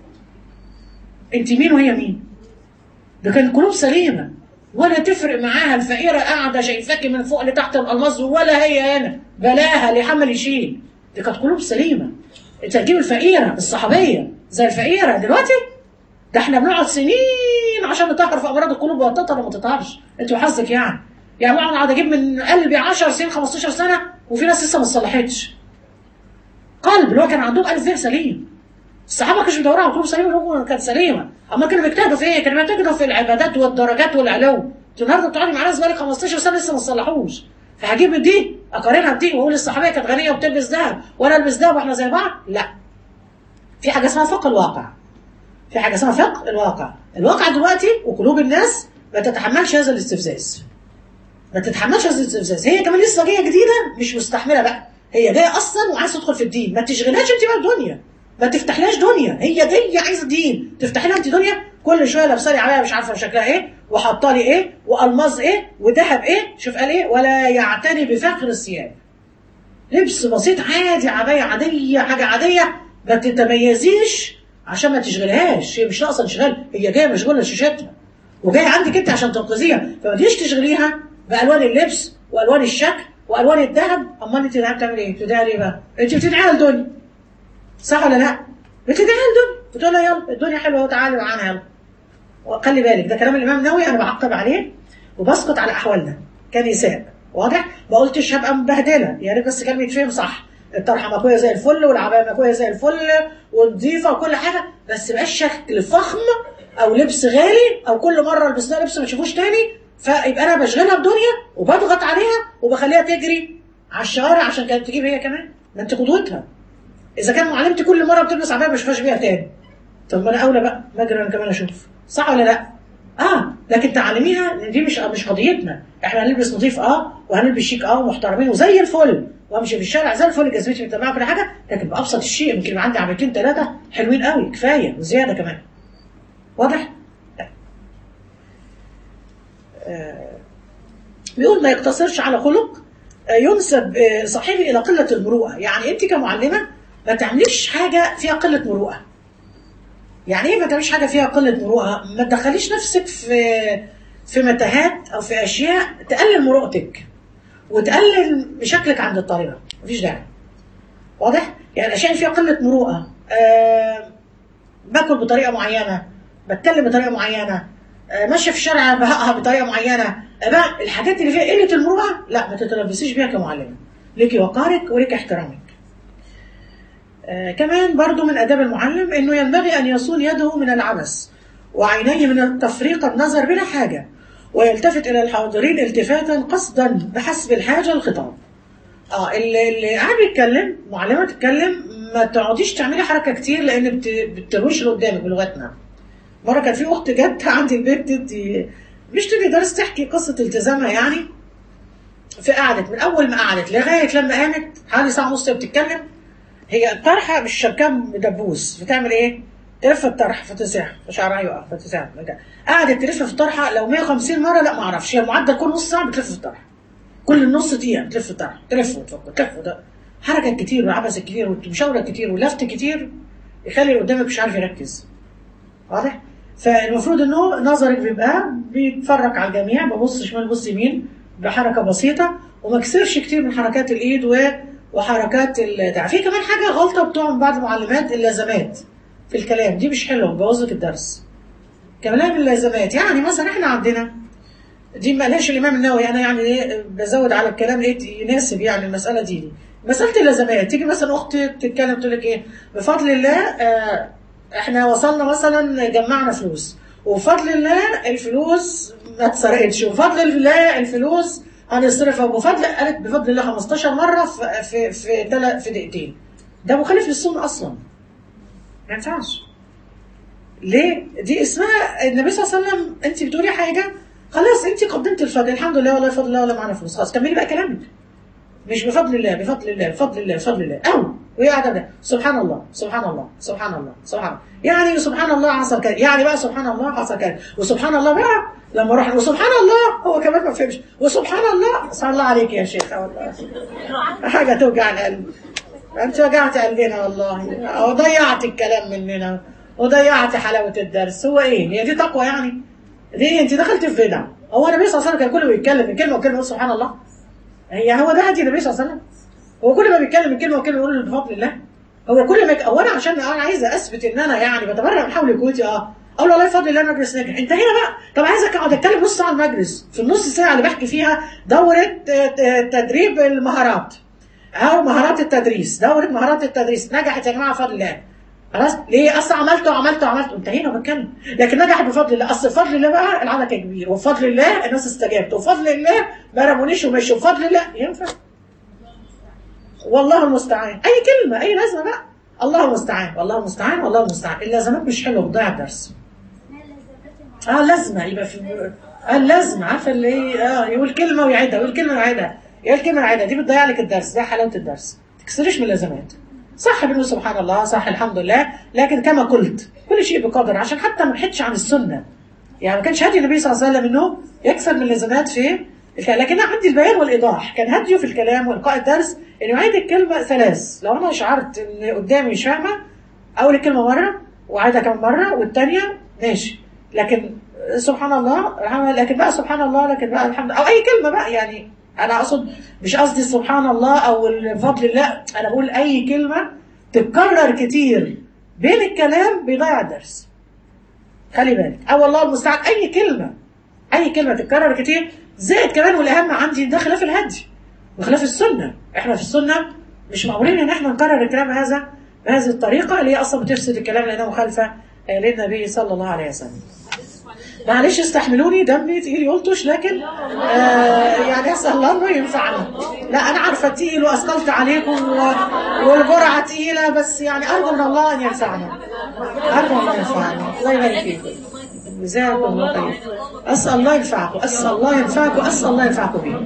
انت مين وهي مين ده كان قلوب سليمه ولا تفرق معاها الفقيره قاعده شايفاكي من فوق لتحت الالماس ولا هي هنا بلاها لحمل يشيل دي كانت قلوب سليمه انت هتجيب الفقيره الصحابيه زي الفقيره دلوقتي ده احنا بنقعد سنين عشان نطهر في امراض القلوب وتطهر وما تطهرش انت وحظك يعني يعني بقعد اقعد اجيب من قلبي 10 سنين 15 سنه وفي ناس لسه ما اتصلحتش قلب اللي هو كان عندهم قلب فيه سليم الصحابه كانوا بيدوروا على قلوب سليمه القلوب كانت سليمه اما كانوا بيجتهدوا في ايه؟ كانوا بيجتهدوا في العبادات والدرجات والعلو انت النهارده بتقعدي مع ناس بقالك 15 سنه لسه ما تصلحوش فهجيب دي اقارنها بدي واقول الصحابيه كانت غنيه وبتلبس ذهب وانا البس ذهب واحنا زي بعض لا في حاجه اسمها فقه الواقع في حاجه اسمها فقه الواقع الواقع دلوقتي وقلوب الناس ما تتحملش هذا الاستفزاز ما تتحملش هذا الاستفزاز هي كمان لسه جايه جديده مش مستحمله بقى هي جايه اصلا وعايزه تدخل في الدين ما تشغلهاش انت بقى الدنيا ما تفتحلهاش دنيا هي دي عايزه دين تفتحي لها انت دنيا كل شويه لابسه لي عبايه مش عارفه شكلها ايه وحاطه لي ايه والماظ ايه وذهب ايه شوف قال ايه ولا يعتني بفخر الثياب لبس بسيط عادي عبايه عاديه حاجه عاديه ما تتميزيش عشان ما تشغلهاش هي مش ناقصه انشغال هي جايه مشغوله لشاشتها وجايه عندك انت عشان تنقذيها فما تجيش تشغليها بالوان اللبس والوان الشكل والوان الذهب امال انت قاعده بتعمل ايه؟ بتدعي ليه بقى؟ انت بتدعي للدنيا صح ولا لا؟ بتدعي للدنيا بتقول لها يلا الدنيا حلوه وتعالي معانا يلا وخلي بالك ده كلام الامام النووي انا بعقب عليه وبسقط على احوالنا كنساء واضح؟ ما قلتش هبقى مبهدله يا ريت بس كلمه يتفهم صح الطرحه مكويه زي الفل والعبايه مكويه زي الفل ونظيفه وكل حاجه بس بقاش شكل فخم او لبس غالي او كل مره البس لها لبس ما تشوفوش تاني فيبقى انا بشغلها بدنيا وبضغط عليها وبخليها تجري على الشوارع عشان كانت تجيب هي كمان ما انت قدوتها اذا كان معلمتي كل مره بتلبس عبايه ما اشوفهاش بيها تاني طب ما انا اولى بقى ما اجري انا كمان اشوف صح ولا لا؟ اه لكن تعلميها ان دي مش مش قضيتنا احنا هنلبس نظيف اه وهنلبس شيك اه ومحترمين وزي الفل وامشي في الشارع زي الفل جزمتي متبعه كل حاجه لكن بابسط الشيء يمكن يبقى عندي عملتين ثلاثه حلوين قوي كفايه وزياده كمان واضح؟ آه بيقول ما يقتصرش على خلق آه ينسب آه صاحبه الى قله المروءه يعني انت كمعلمه ما تعمليش حاجه فيها قله مروءه يعني ايه ما تعمليش حاجه فيها قله مروءه ما تدخليش نفسك في في متاهات او في اشياء تقلل مروءتك وتقلل شكلك عند الطالبه مفيش داعي واضح يعني الاشياء اللي فيها قله مروءه أه باكل بطريقه معينه بتكلم بطريقه معينه أه ماشيه في الشارع بهقها بطريقه معينه أه الحاجات اللي فيها قله المروءه لا ما تتلبسيش بيها كمعلمه ليكي وقارك وليكي احترامك آه كمان برضو من أداب المعلم أنه ينبغي أن يصون يده من العبث وعينيه من التفريق النظر بلا حاجة ويلتفت إلى الحاضرين التفاتا قصدا بحسب الحاجة الخطاب اه اللي, اللي قاعد بيتكلم معلمة تتكلم ما تقعديش تعملي حركة كتير لأن بترويش اللي قدامك بلغتنا مرة كان في أخت جت عندي البيت دي مش تدي درس تحكي قصة التزامها يعني فقعدت من أول ما قعدت لغاية لما قامت حوالي ساعة ونص بتتكلم هي الطرحه مش كام دبوس بتعمل ايه؟ تلف الطرح فتسح فشعرها يقع فتسح قعدت تلف في الطرحه لو 150 مره لا ما اعرفش هي المعدل كل نص ساعه بتلف في الطرحه كل نص دقيقه بتلف في الطرحه تلف وتفك تلف وت- حركه كتير وعبث كتير ومشاوره كتير ولفت كتير يخلي اللي قدامك مش عارف يركز واضح؟ فالمفروض انه نظرك بيبقى بيتفرج على الجميع ببص شمال بص يمين بحركه بسيطه وما كسرش كتير من حركات الايد و وحركات البتاع في كمان حاجه غلطه بتوع من بعض المعلمات اللازمات في الكلام دي مش حلوه بوظ لك الدرس كلام اللازمات يعني مثلا احنا عندنا دي ما قالهاش الامام النووي انا يعني ايه بزود على الكلام ايه يناسب يعني المساله دي, دي. مساله اللازمات تيجي مثلا اختي تتكلم تقول لك ايه بفضل الله آه احنا وصلنا مثلا جمعنا فلوس وبفضل الله الفلوس ما اتسرقتش وبفضل الله الفلوس هنصرفها وبفضل قالت بفضل الله 15 مره في في في, تل- في دقيقتين ده مخالف للسنه اصلا ما ينفعش ليه؟ دي اسمها النبي صلى الله عليه وسلم انت بتقولي حاجه خلاص انت قدمت الفضل الحمد لله والله بفضل الله ولا معنا فلوس خلاص كملي بقى كلامك مش بفضل الله بفضل الله بفضل الله بفضل الله او وهي قاعده ده سبحان الله سبحان الله سبحان الله سبحان الله يعني سبحان الله حصل كذا يعني بقى سبحان الله حصل كذا وسبحان الله بقى لما راح وسبحان الله هو كمان ما فهمش وسبحان الله صلى الله عليك يا شيخ والله حاجه توجع القلب انت وجعت قلبنا والله وضيعت الكلام مننا وضيعت حلاوه الدرس هو ايه هي دي تقوى يعني دي انت دخلت في بدع هو النبي صلى الله عليه وسلم كان كله بيتكلم من كلمه وكلمه يقول سبحان الله هي هو ده هدي النبي صلى الله عليه وسلم هو كل ما بيتكلم من كلمه وكلمه يقول بفضل الله هو كل ما يك... هو انا عشان انا عايزه اثبت ان انا يعني بتبرع من حول قوتي اه اقول والله بفضل الله المجلس نجح انتهينا بقى طب عايزك اقعد اتكلم نص ساعه المجلس في النص ساعه اللي بحكي فيها دوره آه، ت- تدريب المهارات او مهارات التدريس دوره مهارات التدريس نجحت يا جماعه بفضل الله خلاص ليه اصل عملته عملته عملته انتهينا بتكلم لكن نجحت بفضل الله اصل بفضل الله بقى العدد كان كبير وبفضل الله الناس استجابت وبفضل الله ما رمونيش ومشوا وبفضل الله ينفع والله المستعان اي كلمه اي لازمه بقى الله المستعان والله المستعان والله المستعان اللازمات مش حلوه بتضيع الدرس اه لازمه يبقى في اه لازمه عارفه اللي هي اه يقول كلمه ويعيدها يقول كلمه ويعيدها يقول كلمه ويعيدها دي بتضيع لك الدرس ده حلاوه الدرس ما تكسريش من اللازمات صح بنقول سبحان الله صح الحمد لله لكن كما قلت كل شيء بقدر عشان حتى ما نحدش عن السنه يعني ما كانش هدي النبي صلى الله عليه وسلم انه يكسر من اللازمات في الكلام لكن عندي البيان والايضاح كان هديه في الكلام والقاء الدرس انه يعيد الكلمه ثلاث لو انا شعرت ان قدامي مش فاهمه اول الكلمه مره واعيدها كمان مره والثانيه ماشي لكن سبحان الله الحمد لله، لكن بقى سبحان الله لكن بقى الحمد او اي كلمه بقى يعني انا اقصد مش قصدي سبحان الله او الفضل الله انا بقول اي كلمه تتكرر كتير بين الكلام بيضيع الدرس خلي بالك او والله المستعان اي كلمه اي كلمه تتكرر كتير زائد كمان والاهم عندي ده خلاف الهدي وخلاف السنه احنا في السنه مش معمولين ان احنا نكرر الكلام هذا بهذه الطريقه اللي هي اصلا بتفسد الكلام لانها مخالفه آه، للنبي صلى الله عليه وسلم معلش استحملوني دمي تقيل يلطش لكن آه يعني اسال الله انه ينفعنا لا انا عارفه تقيل واثقلت عليكم و- والجرعه تقيله بس يعني ارجو من الله ان ينفعنا ارجو الله ينفعنا الله يبارك فيكم جزاكم الله خير اسال الله ينفعكم اسال الله ينفعكم اسال الله ينفعكم بيه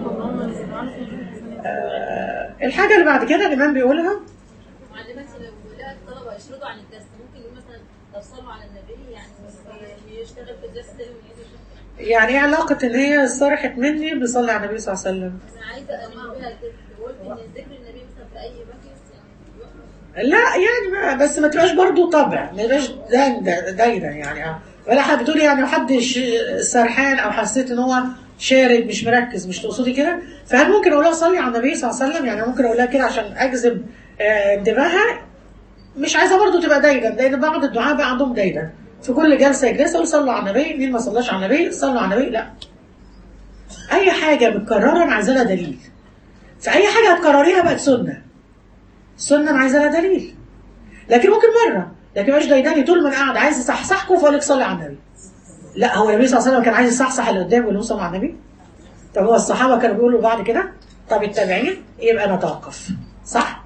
آه الحاجه اللي بعد كده الامام بيقولها معلمات لو لقى الطلبه يشردوا عن الدرس ممكن يقول مثلا لو صلوا على النبي يعني يشتغل في الدرس تاني ويعيد يشتغل. يعني ايه علاقه ان هي صرحت مني بصلي على النبي صلى الله عليه وسلم انا عايزه انبهها كده قلت ان ذكر النبي مثلا في اي مجلس يعني يقرأ. لا يعني ما بس ما تبقاش برضه طبع ما تبقاش دايره دايره يعني اه ولا حد بتقول يعني حد ش- سرحان او حسيت ان هو شارد مش مركز مش تقصدي كده فهل ممكن اقول لها صلي على النبي صلى الله عليه وسلم يعني ممكن اقول لها كده عشان اجذب آه، انتباهها مش عايزه برضه تبقى دايره لان بعض الدعاء بقى عندهم دايره في كل جلسه يجلسوا يقول صلوا على النبي مين ما صلاش على النبي صلوا على النبي لا اي حاجه متكرره انا عايزه لها دليل فاي حاجه هتكرريها بقت سنه السنه انا عايزه لها دليل لكن ممكن مره لكن مش دايداني طول ما انا قاعد عايز يصحصحكم فاقول لك صلي على النبي لا هو النبي صلى الله عليه وسلم كان عايز يصحصح اللي قدامه اللي هو صلى على النبي طب هو الصحابه كانوا بيقولوا بعد كده طب التابعين يبقى نتوقف صح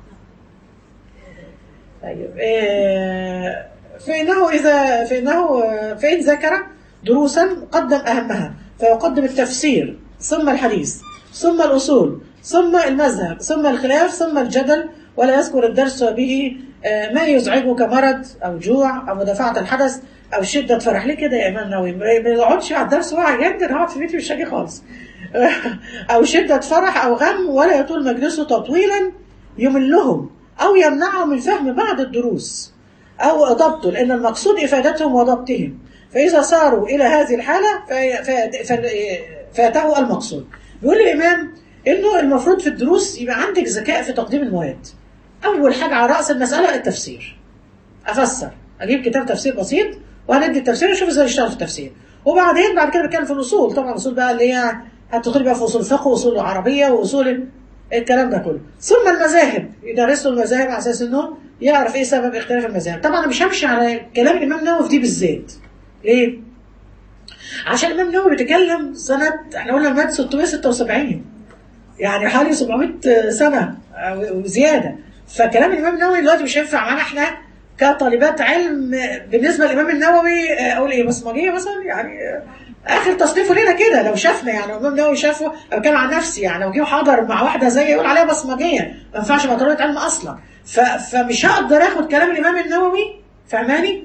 طيب إيه فإنه إذا فإنه فإن ذكر دروسا قدم أهمها فيقدم التفسير ثم الحديث ثم الأصول ثم المذهب ثم الخلاف ثم الجدل ولا يذكر الدرس به آه، ما يزعجه كمرض او جوع او مدافعه الحدث او شده فرح ليه كده يا امام نووي ما ما يقعدش على الدرس وهو جدا هقعد في بيتي مش هاجي خالص او شده فرح او غم ولا يطول مجلسه تطويلا يملهم او يمنعهم من فهم بعض الدروس او ضبطه لان المقصود افادتهم وضبطهم فاذا صاروا الى هذه الحاله في- في- في- فاته المقصود بيقول الامام انه المفروض في الدروس يبقى عندك ذكاء في تقديم المواد اول حاجه على راس المساله التفسير افسر اجيب كتاب تفسير بسيط وهندي التفسير ونشوف ازاي نشتغل في التفسير وبعدين بعد كده بتكلم في الاصول طبعا الاصول بقى اللي هي هتدخلي بقى في اصول الفقه واصول العربيه واصول الكلام ده كله ثم المذاهب يدرسوا المذاهب على اساس انه يعرف ايه سبب اختلاف المذاهب طبعا انا مش همشي على كلام الامام النووي في دي بالذات ليه عشان الامام النووي بيتكلم سنه احنا قلنا مات 676 يعني حوالي 700 سنه أو- وزياده فكلام الامام النووي دلوقتي مش هينفع معانا احنا كطالبات علم بالنسبه للامام النووي آه، اقول ايه بصمجيه مثلا يعني آه، اخر تصنيفه لنا كده لو شافنا يعني الامام النووي شافه أو بتكلم عن نفسي يعني لو جه حضر مع واحده زي يقول عليها بصمجيه ما ينفعش ابقى طالبه علم اصلا ف... فمش هقدر اخد كلام الامام النووي فهماني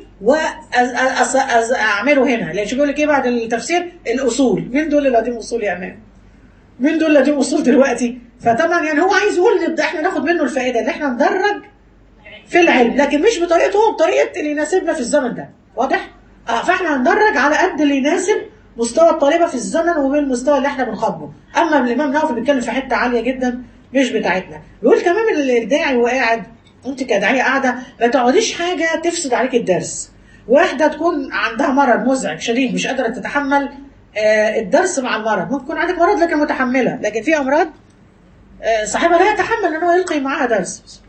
واعمله هنا لان شو بيقول لك ايه بعد التفسير الاصول مين دول اللي قديم اصول يا امام مين دول اللي قديم اصول دلوقتي فطبعا يعني هو عايز يقول ان احنا ناخد منه الفائده ان احنا ندرج في العلم لكن مش بطريقته هو بطريقه اللي يناسبنا في الزمن ده واضح اه فاحنا هندرج على قد اللي يناسب مستوى الطالبه في الزمن وبالمستوى اللي احنا بنخاطبه اما الامام نوفي بيتكلم في حته عاليه جدا مش بتاعتنا بيقول كمان الداعي وهو قاعد انت كداعيه قاعده ما تقعديش حاجه تفسد عليك الدرس واحده تكون عندها مرض مزعج شديد مش قادره تتحمل آه، الدرس مع المرض ممكن يكون عندك مرض لكن متحمله لكن في امراض آه، صاحبها لا يتحمل ان هو يلقي معاها درس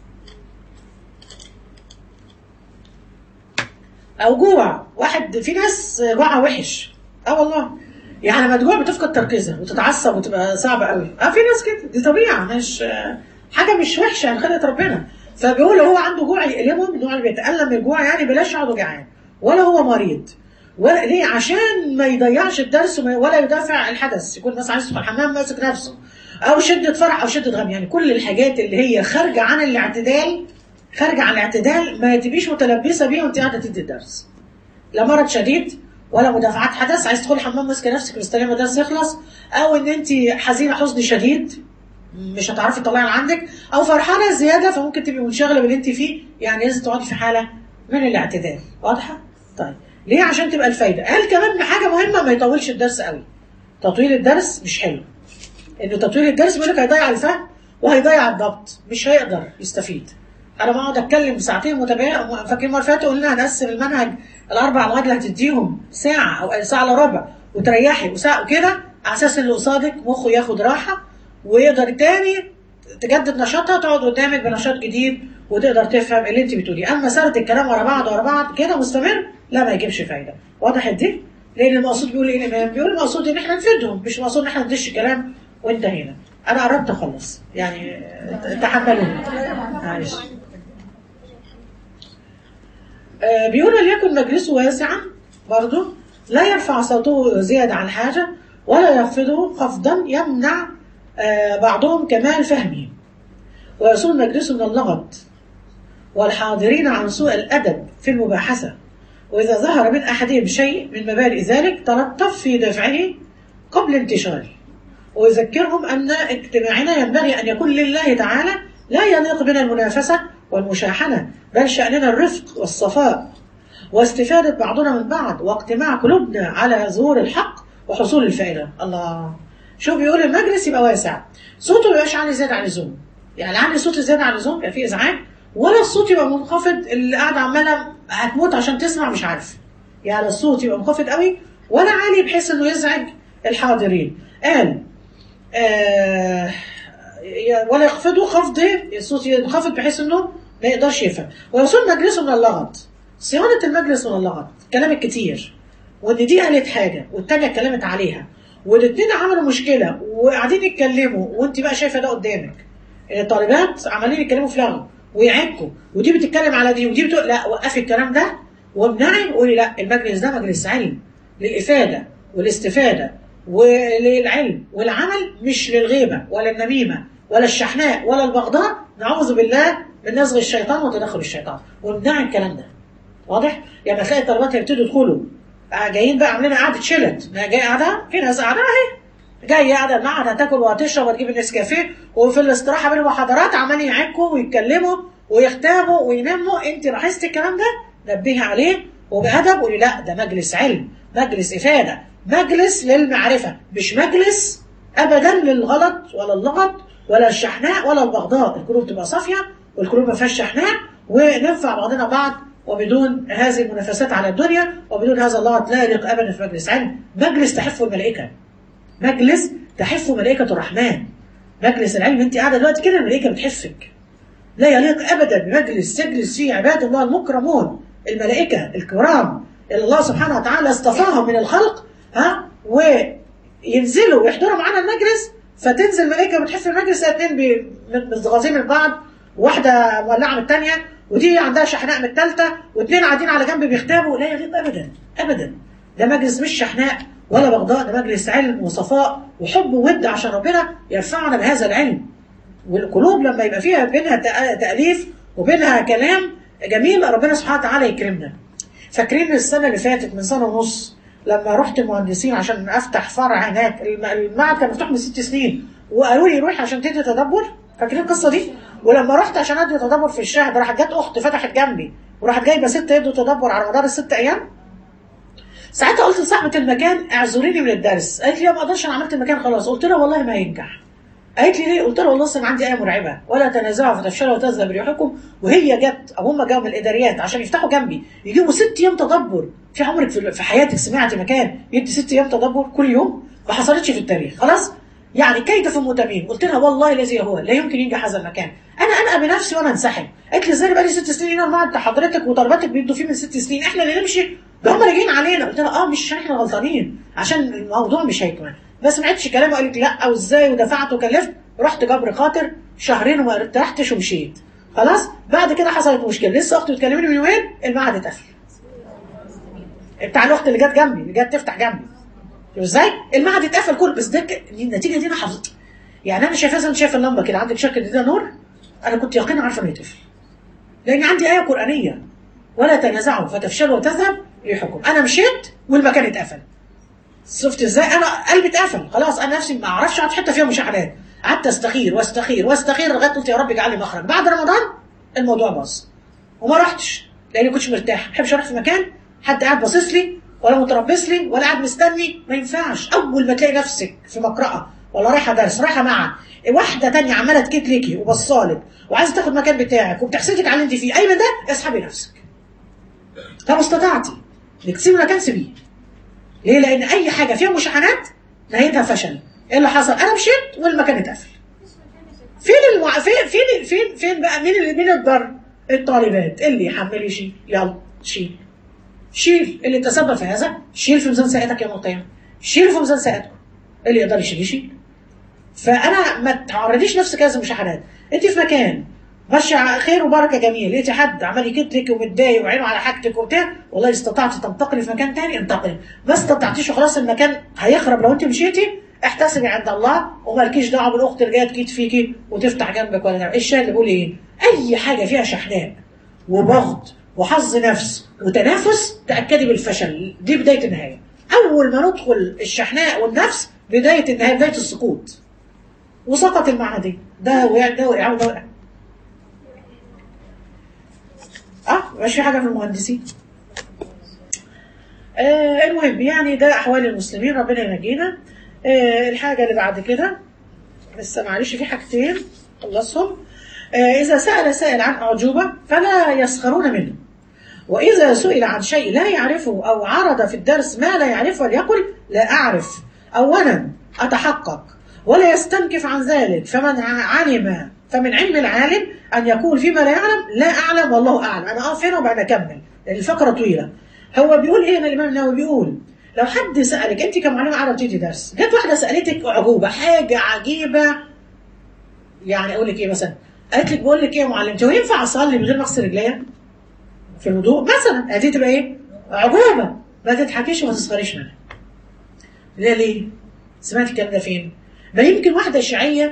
او جوع واحد في ناس جوعها وحش اه والله يعني لما تجوع بتفقد تركيزها وتتعصب وتبقى صعبه قوي اه في ناس كده دي طبيعه مش آه، حاجه مش وحشه يعني خلقه ربنا فبيقول هو عنده جوع يقلبه النوع اللي بيتالم من الجوع يعني بلاش يقعد جعان ولا هو مريض ولا ليه عشان ما يضيعش الدرس وما- ولا يدافع الحدث يكون مثلا عايز يدخل الحمام ماسك نفسه او شده فرح او شده غم يعني كل الحاجات اللي هي خارجه عن الاعتدال خارجه عن الاعتدال ما تبقيش متلبسه بيها وانت قاعده تدي الدرس لا مرض شديد ولا مدافعات حدث عايز تدخل الحمام ماسكه نفسك مستنيه الدرس يخلص او ان انت حزينه حزن شديد مش هتعرفي تطلعي اللي عندك او فرحانه زياده فممكن تبقي منشغله باللي انت فيه يعني لازم تقعدي في حاله من الاعتدال واضحه طيب ليه عشان تبقى الفايده قال كمان حاجه مهمه ما يطولش الدرس قوي تطويل الدرس مش حلو انه تطويل الدرس بيقول لك هيضيع الفهم وهيضيع الضبط مش هيقدر يستفيد انا بقعد اتكلم ساعتين متابعه فاكرين المره اللي فاتت قلنا هنقسم المنهج الاربع مواد اللي هتديهم ساعه او ساعه الا ربع وتريحي وساعه وكده على اساس اللي قصادك مخه ياخد راحه ويقدر تاني تجدد نشاطها تقعد قدامك بنشاط جديد وتقدر تفهم اللي انت بتقوليه اما سرد الكلام ورا بعض ورا بعض كده مستمر لا ما يجيبش فايده وضحت دي لان المقصود بيقول ايه الامام بيقول المقصود ان احنا نفيدهم مش المقصود ان احنا ندش كلام وانتهينا انا قربت اخلص يعني تحملوني معلش آه، بيقول ليكن مجلسه واسعا برضه لا يرفع صوته زيادة عن حاجة ولا يخفضه خفضا يمنع آه، بعضهم كمال فهمه ويصون مجلسه من اللغط والحاضرين عن سوء الأدب في المباحثة وإذا ظهر من أحدهم شيء من مبادئ ذلك تلطف في دفعه قبل انتشاره ويذكرهم أن اجتماعنا ينبغي أن يكون لله تعالى لا يليق بنا المنافسة والمشاحنة بل شأننا الرفق والصفاء واستفادة بعضنا من بعض واجتماع قلوبنا على ظهور الحق وحصول الفائدة الله شوف بيقول المجلس يبقى واسع صوته ما يبقاش عالي زيادة عن اللزوم يعني عندي صوت زيادة عن اللزوم كان في إزعاج ولا الصوت يبقى منخفض اللي قاعد عمالة هتموت عشان تسمع مش عارف يعني الصوت يبقى منخفض قوي ولا عالي بحيث انه يزعج الحاضرين قال آه ولا يخفضوا خفض الصوت ينخفض بحيث انه ما يقدرش يفهم ويصون مجلسه من اللغط صيانة المجلس من اللغط الكلام الكتير وان دي قالت حاجة والتانية اتكلمت عليها والاتنين عملوا مشكلة وقاعدين يتكلموا وانت بقى شايفة ده قدامك الطالبات عمالين يتكلموا في لغو ويعكوا ودي بتتكلم على دي ودي بتقول لا وقفي الكلام ده وامنعي وقولي لا المجلس ده مجلس علم للإفادة والاستفادة وللعلم والعمل مش للغيبة ولا النميمة ولا الشحناء ولا البغضاء نعوذ بالله من نزغ الشيطان وتدخل الشيطان وامنع الكلام ده واضح؟ يعني تلاقي الطلبات يبتدوا يدخلوا آه، جايين بقى عاملين قعده شلت ما جاي قاعده في ناس قاعده اهي جاي قاعده المعهد هتاكل وهتشرب وتجيب النسكافيه وفي الاستراحه بين المحاضرات عمالين يعكوا ويتكلموا ويختاموا ويناموا انت لاحظت الكلام ده نبهي عليه وبادب قولي لا ده مجلس علم مجلس افاده مجلس للمعرفه مش مجلس ابدا للغلط ولا اللغط ولا الشحناء ولا البغضاء القلوب تبقى صافيه والقلوب ما فيهاش شحناء وننفع بعضنا بعض وبدون هذه المنافسات على الدنيا وبدون هذا اللغط لا يليق ابدا في مجلس علم مجلس تحفه الملائكه مجلس تحفه ملائكه الرحمن مجلس العلم انت قاعده دلوقتي كده الملائكه بتحفك لا يليق ابدا بمجلس تجلس فيه عباد الله المكرمون الملائكه الكرام اللي الله سبحانه وتعالى اصطفاهم من الخلق ها وينزلوا ويحضروا معانا المجلس فتنزل ملائكه بتحف المجلس الاثنين بي- متغاظين من بعض واحده مولعه من الثانيه ودي عندها شحناء من الثالثه واثنين قاعدين على جنب بيختابوا لا يليق ابدا ابدا ده مجلس مش شحناء ولا بغضاء ده مجلس علم وصفاء وحب وود عشان ربنا يرفعنا بهذا العلم والقلوب لما يبقى فيها بينها تأ- تأليف وبينها كلام جميل ربنا سبحانه وتعالى يكرمنا فاكرين السنة اللي فاتت من سنة ونص لما رحت المهندسين عشان افتح فرع هناك الم- المعهد كان مفتوح من ست سنين وقالوا لي روحي عشان تدي تدبر فاكرين القصه دي ولما رحت عشان ادي تدبر في الشهر راحت جت اخت فتحت جنبي وراحت جايبه ست يدوا تدبر على مدار الست ايام ساعتها قلت لصاحبه المكان اعذريني من الدرس قالت لي يا ما اقدرش انا عملت المكان خلاص قلت لها والله ما هينجح قالت لي ليه؟ قلت لها والله اصل انا عندي ايه مرعبه ولا تنازعوا فتفشلوا وتذهب ريحكم وهي جت او هم جاوا من الاداريات عشان يفتحوا جنبي يجيبوا ست ايام تدبر في عمرك في في حياتك سمعت مكان يدي ست ايام تدبر كل يوم ما حصلتش في التاريخ خلاص يعني كيد في متميم قلت لها والله الذي هو لا يمكن ينجح هذا المكان انا انقى بنفسي وانا انسحب قالت لي ازاي بقى لي ست سنين هنا المعهد حضرتك وطلباتك بيدوا فيه من ست سنين احنا اللي نمشي ده هم راجعين علينا قلت لها اه مش عشان احنا غلطانين عشان الموضوع مش هيكمل ما سمعتش كلامه وقالت لا وازاي ودفعت وكلفت رحت جبر خاطر شهرين وما ارتحتش ومشيت خلاص بعد كده حصلت مشكله لسه اختي بتكلمني من يومين المعهد اتقفل بتاع الاخت اللي جت جنبي اللي جت تفتح جنبي شوف ازاي المعهد اتقفل كله بس ده ك- النتيجه دي انا حافظت يعني انا شايفها زي ما انت شايف اللمبه كده عندك شركه ده نور انا كنت يقينا عارفه انه يتقفل لان عندي ايه قرانيه ولا تنازعوا فتفشلوا وتذهب ريحكم انا مشيت والمكان اتقفل شفت ازاي انا قلبي اتقفل خلاص انا نفسي ما اعرفش اقعد حته فيها مشاحنات قعدت استخير واستخير واستخير لغايه قلت يا رب اجعل لي مخرج بعد رمضان الموضوع باظ وما رحتش لاني كنتش مرتاح ما بحبش اروح في مكان حد قاعد باصص لي ولا متربص لي ولا قاعد مستني ما ينفعش اول ما تلاقي نفسك في مقرأة ولا رايحه درس رايحه مع واحده تانية عماله تكيت ليكي وبصالك وعايزه تاخد مكان بتاعك وبتحسدك على اللي انت فيه اي من ده اسحبي نفسك طب استطعتي انك تسيبي مكان سيبيه ليه؟ لأن أي حاجة فيها مشاحنات نهايتها فشل. إيه اللي حصل؟ أنا مشيت والمكان اتقفل. فين المع... فين فين فين فين بقى مين اللي مين الضر؟ الطالبات اللي يحمل يشيل يلا شيل. شيل اللي تسبب في هذا شيل في ميزان سيئتك يوم القيامة. شيل في ميزان سيئتكم. اللي يقدر يشيل يشيل. فأنا ما تعرضيش نفسك لهذه المشاحنات. أنت في مكان ماشي خير وبركه جميل لقيتي حد عمال يكتلك ومتضايق وعينه على حاجتك وبتاع والله استطعتي تنتقلي في مكان تاني انتقلي ما استطعتيش وخلاص المكان هيخرب لو انت مشيتي احتسبي عند الله ومالكيش دعوه بالاخت اللي جايه تكيد فيكي وتفتح جنبك ولا تعمل الشاهد اللي بيقول ايه؟ اي حاجه فيها شحناء وبغض وحظ نفس وتنافس تاكدي بالفشل دي بدايه النهايه اول ما ندخل الشحناء والنفس بدايه النهايه بدايه السقوط وسقط المعهدي ده وقع ده وقع وده وقع اه مش في حاجه في المهندسين آه المهم يعني ده احوال المسلمين ربنا ينجينا آه الحاجه اللي بعد كده لسه معلش في حاجتين خلصهم آه اذا سال سائل عن اعجوبه فلا يسخرون منه واذا سئل عن شيء لا يعرفه او عرض في الدرس ما لا يعرفه فليقل لا اعرف اولا اتحقق ولا يستنكف عن ذلك فمن علم فمن علم العالم ان يقول فيما لا يعلم لا اعلم والله اعلم انا اقف هنا وبعد اكمل لان الفقره طويله هو بيقول ايه هنا الامام النووي بيقول لو حد سالك انت كمعلمه قاعده بتدي درس جت واحده سالتك اعجوبه حاجه عجيبه يعني اقول لك ايه مثلا قالت لك بقول لك ايه يا معلمتي هو ينفع اصلي من غير ما اغسل رجليا في الوضوء مثلا دي تبقى ايه عجوبه ما تضحكيش وما تسخريش منها ليه ليه سمعت الكلام ده فين ما يمكن واحده شيعيه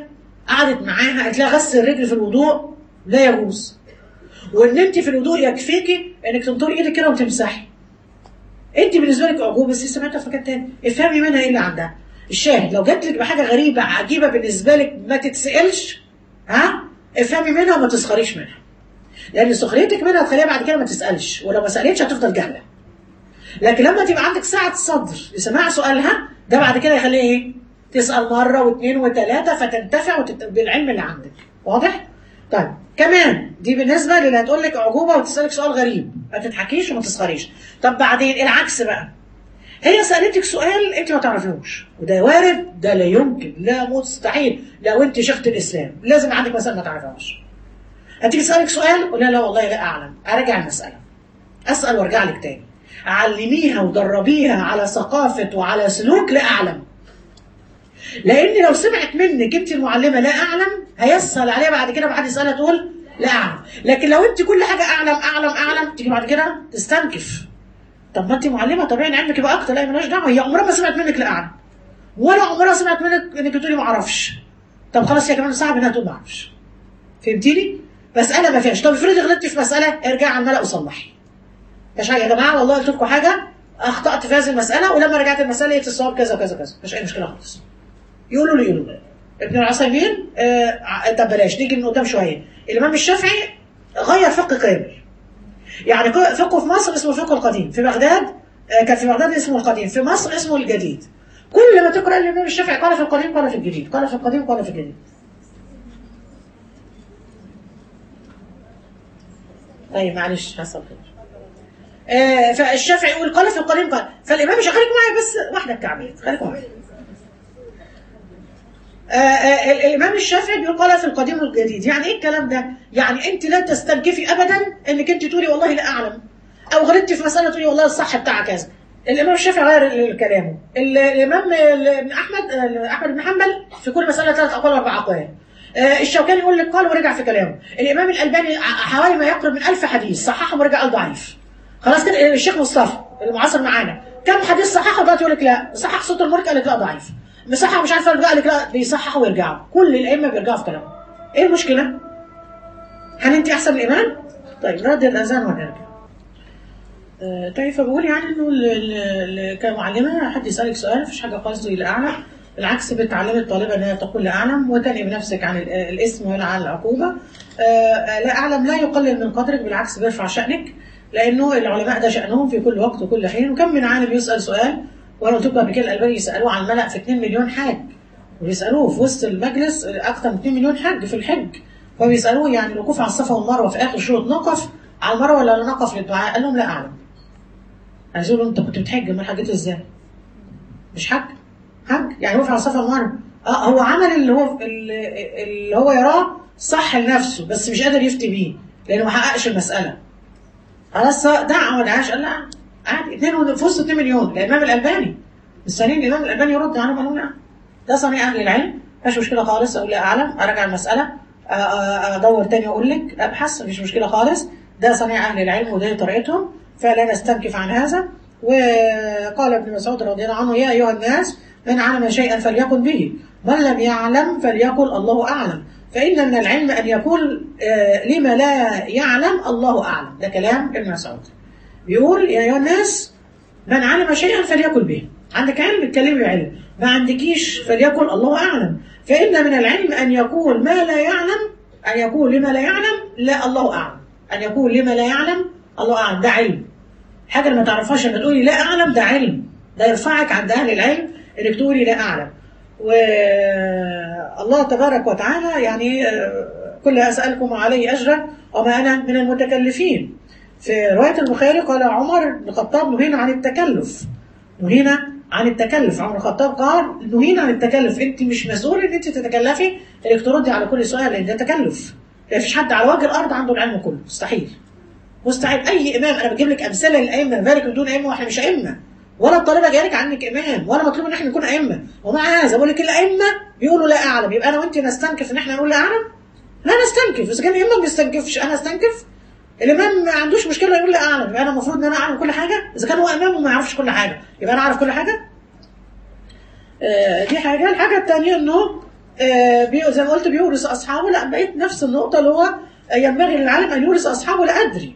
قعدت معاها قالت لها غسل الرجل في الوضوء لا يجوز وان انت في الوضوء يكفيكي انك تنطري ايدك كده وتمسحي انت بالنسبه لك اعجوبه بس سمعتها في مكان تاني افهمي منها ايه اللي عندها الشاهد لو جات لك بحاجه غريبه عجيبه بالنسبه لك ما تتسالش ها افهمي منها وما تسخريش منها لان سخريتك منها تخليها بعد كده ما تسالش ولو ما سالتش هتفضل جهله لكن لما تبقى عندك سعه صدر لسماع سؤالها ده بعد كده يخليها ايه تسال مره واثنين وثلاثه فتنتفع وتت... بالعلم اللي عندك واضح طيب كمان دي بالنسبه للي هتقول لك اعجوبه وتسالك سؤال غريب ما تضحكيش وما تسخريش طب بعدين العكس بقى هي سالتك سؤال انت ما تعرفيهوش وده وارد ده لا يمكن لا مستحيل لو انت شيخه الاسلام لازم عندك مساله ما تعرفهاش هتيجي تسالك سؤال قول لها لا والله لا اعلم اراجع المساله اسال وارجع لك تاني علميها ودربيها على ثقافه وعلى سلوك لا اعلم لان لو سمعت منك انت المعلمه لا اعلم هيسهل عليها بعد كده بعد يسالها تقول لا اعلم لكن لو انت كل حاجه اعلم اعلم اعلم تيجي بعد كده تستنكف طب ما انت معلمه طبيعي ان علمك يبقى اكتر لا مالهاش دعوه هي عمرها ما سمعت منك لا اعلم ولا عمرها سمعت منك انك بتقولي ما اعرفش طب خلاص يا كمان صعب انها تقول ما اعرفش فهمتيني؟ مساله ما فيهاش طب افرضي غلطتي في مساله ارجعي على الملأ وصلحي مش حاجه يا جماعه والله قلت لكم حاجه اخطات في هذه المساله ولما رجعت المساله لقيت الصواب كذا وكذا وكذا مش اي مشكله خالص يقولوا لي يقولوا ابن العثيمين آه طب بلاش نيجي من قدام شويه الامام الشافعي غير فقه كامل يعني فقه في مصر اسمه الفقه القديم في بغداد آه كان في بغداد اسمه القديم في مصر اسمه الجديد كل ما تقرا الامام الشافعي قال في القديم قال في الجديد قال في القديم قال في الجديد طيب معلش حصل خير آه فالشافعي يقول قال في القديم قال فالامام مش خليكم معايا بس واحده التعبير خليكم معايا آه آه الامام الشافعي بيقول قال في القديم والجديد يعني ايه الكلام ده يعني انت لا تستنكفي ابدا انك انت تقولي والله لا اعلم او غلطتي في مساله تقولي والله الصح بتاع كذا الامام الشافعي غير كلامه الامام احمد احمد بن حنبل في كل مساله ثلاث اقوال واربع اقوال الشوكاني يقول لك قال ورجع في كلامه الامام الالباني حوالي ما يقرب من ألف حديث صححهم ورجع قال ضعيف خلاص كده الشيخ مصطفى المعاصر معانا كم حديث صححه دلوقتي يقول لك لا صحح صوت الملك قال لك لا ضعيف مصحح مش عارف قال لك لا بيصححوا ويرجعوا كل الائمه بيرجعوا في كلامهم ايه المشكله؟ هل انت احسن الامام؟ طيب رد الاذان ونرجع آه طيب فبقول يعني انه كمعلمه حد يسالك سؤال مفيش حاجه قصده الى اعلى بالعكس بتعلمي الطالبه انها تقول لا اعلم وتنهي بنفسك عن الاسم ولا عن العقوبه آه لا اعلم لا يقلل من قدرك بالعكس بيرفع شانك لانه العلماء ده شانهم في كل وقت وكل حين وكم من عالم يسال سؤال وانا قلت لكم قبل كده الالباني يسالوه عن الملأ في 2 مليون حاج وبيسالوه في وسط المجلس اكثر من 2 مليون حج في الحج فبيسالوه يعني الوقوف على الصفا والمروه في اخر شروط نقف على المروه ولا لا نقف للدعاء؟ قال لهم لا اعلم. عايزين له انت كنت بتحج امال حجيت ازاي؟ مش حج؟ حج يعني وقف على الصفا والمروه اه هو عمل اللي هو اللي هو يراه صح لنفسه بس مش قادر يفتي بيه لانه ما حققش المساله. خلاص دعا ما دعاش قال لا عادي اثنين في وسط 2 مليون الامام الالباني مستنيين الامام الالباني يرد عليهم قالوا لا ده صنيع اهل العلم مفيش مشكله خالص اقول لا اعلم اراجع المساله ادور تاني واقول لك ابحث مفيش مشكله خالص ده صنيع اهل العلم وده طريقتهم فلا نستنكف عن هذا وقال ابن مسعود رضي الله عنه يا ايها الناس من علم شيئا فليقل به من لم يعلم فليقل الله اعلم فان من العلم ان يقول لما لا يعلم الله اعلم ده كلام ابن مسعود بيقول يا ايها الناس من علم شيئا فليقل به عندك علم اتكلمي بعلم ما عندكيش فليقل الله اعلم فان من العلم ان يقول ما لا يعلم ان يقول لما لا يعلم لا الله اعلم ان يقول لما لا يعلم الله اعلم ده علم حاجه ما تعرفهاش لما تقولي لا اعلم ده علم ده يرفعك عند اهل العلم انك تقولي لا اعلم والله تبارك وتعالى يعني كل اسالكم عليه اجرا وما انا من المتكلفين في روايه البخاري قال عمر بن الخطاب نهينا عن التكلف نهينا عن التكلف عمر الخطاب قال نهينا عن التكلف انت مش مسؤول ان انت تتكلفي انك تردي على كل سؤال لان ده تكلف ما فيش حد على وجه الارض عنده العلم كله مستحيل مستحيل اي امام انا بجيب لك امثله للائمه بالك بدون ائمه واحنا مش ائمه ولا الطالبه جايلك عنك امام ولا مطلوب ان احنا نكون ائمه ومع هذا بقول لك الائمه بيقولوا لا اعلم يبقى انا وانت نستنكف ان احنا نقول لا اعلم لا نستنكف اذا كان الامام ما بيستنكفش انا استنكف الامام ما عندوش مشكله يقول لا اعلم يبقى انا المفروض ان انا اعلم كل حاجه اذا كان هو امام وما يعرفش كل حاجه يبقى انا اعرف كل حاجه آه دي حاجه الحاجه الثانيه انه آه، بي- زي ما قلت بيورث اصحابه لا بقيت نفس النقطه اللي هو ينبغي للعالم ان يورث اصحابه لا ادري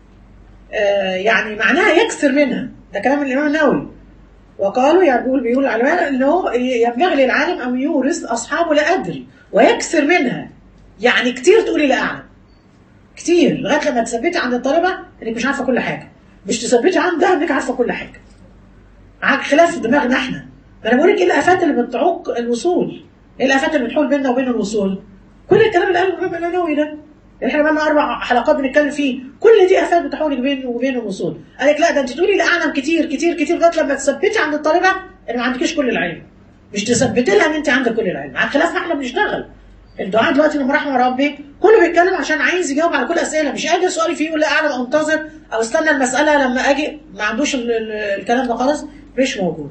آه، يعني معناها يكثر منها ده كلام الامام النووي وقالوا يقول بيقول العلماء انه ينبغي للعالم ان يورث اصحابه لا ادري ويكثر منها يعني كتير تقولي لا اعلم كتير لغايه لما تثبتي عند الطالبه انك مش عارفه كل حاجه مش تثبتي عندها انك عارفه كل حاجه عك خلاف دماغنا احنا ما انا بقول لك ايه الافات اللي بتعوق الوصول ايه الافات اللي بتحول بيننا وبين الوصول كل الكلام اللي قاله الامام النووي ده احنا بقى لنا اربع حلقات بنتكلم فيه كل دي افات بتحولك بين وبين الوصول قال لك لا ده انت تقولي لا اعلم كتير كتير كتير لغايه لما تثبتي عند الطالبه ان ما عندكيش كل العلم مش تثبتي لها ان انت عندك كل العلم على خلاف ما احنا بنشتغل الدعاء دلوقتي لما رحمه ربي كله بيتكلم عشان عايز يجاوب على كل الاسئله مش قادر سؤالي فيه يقول لا اعلم او انتظر او استنى المساله لما اجي ما عندوش ال- ال- الكلام ده خالص مش موجود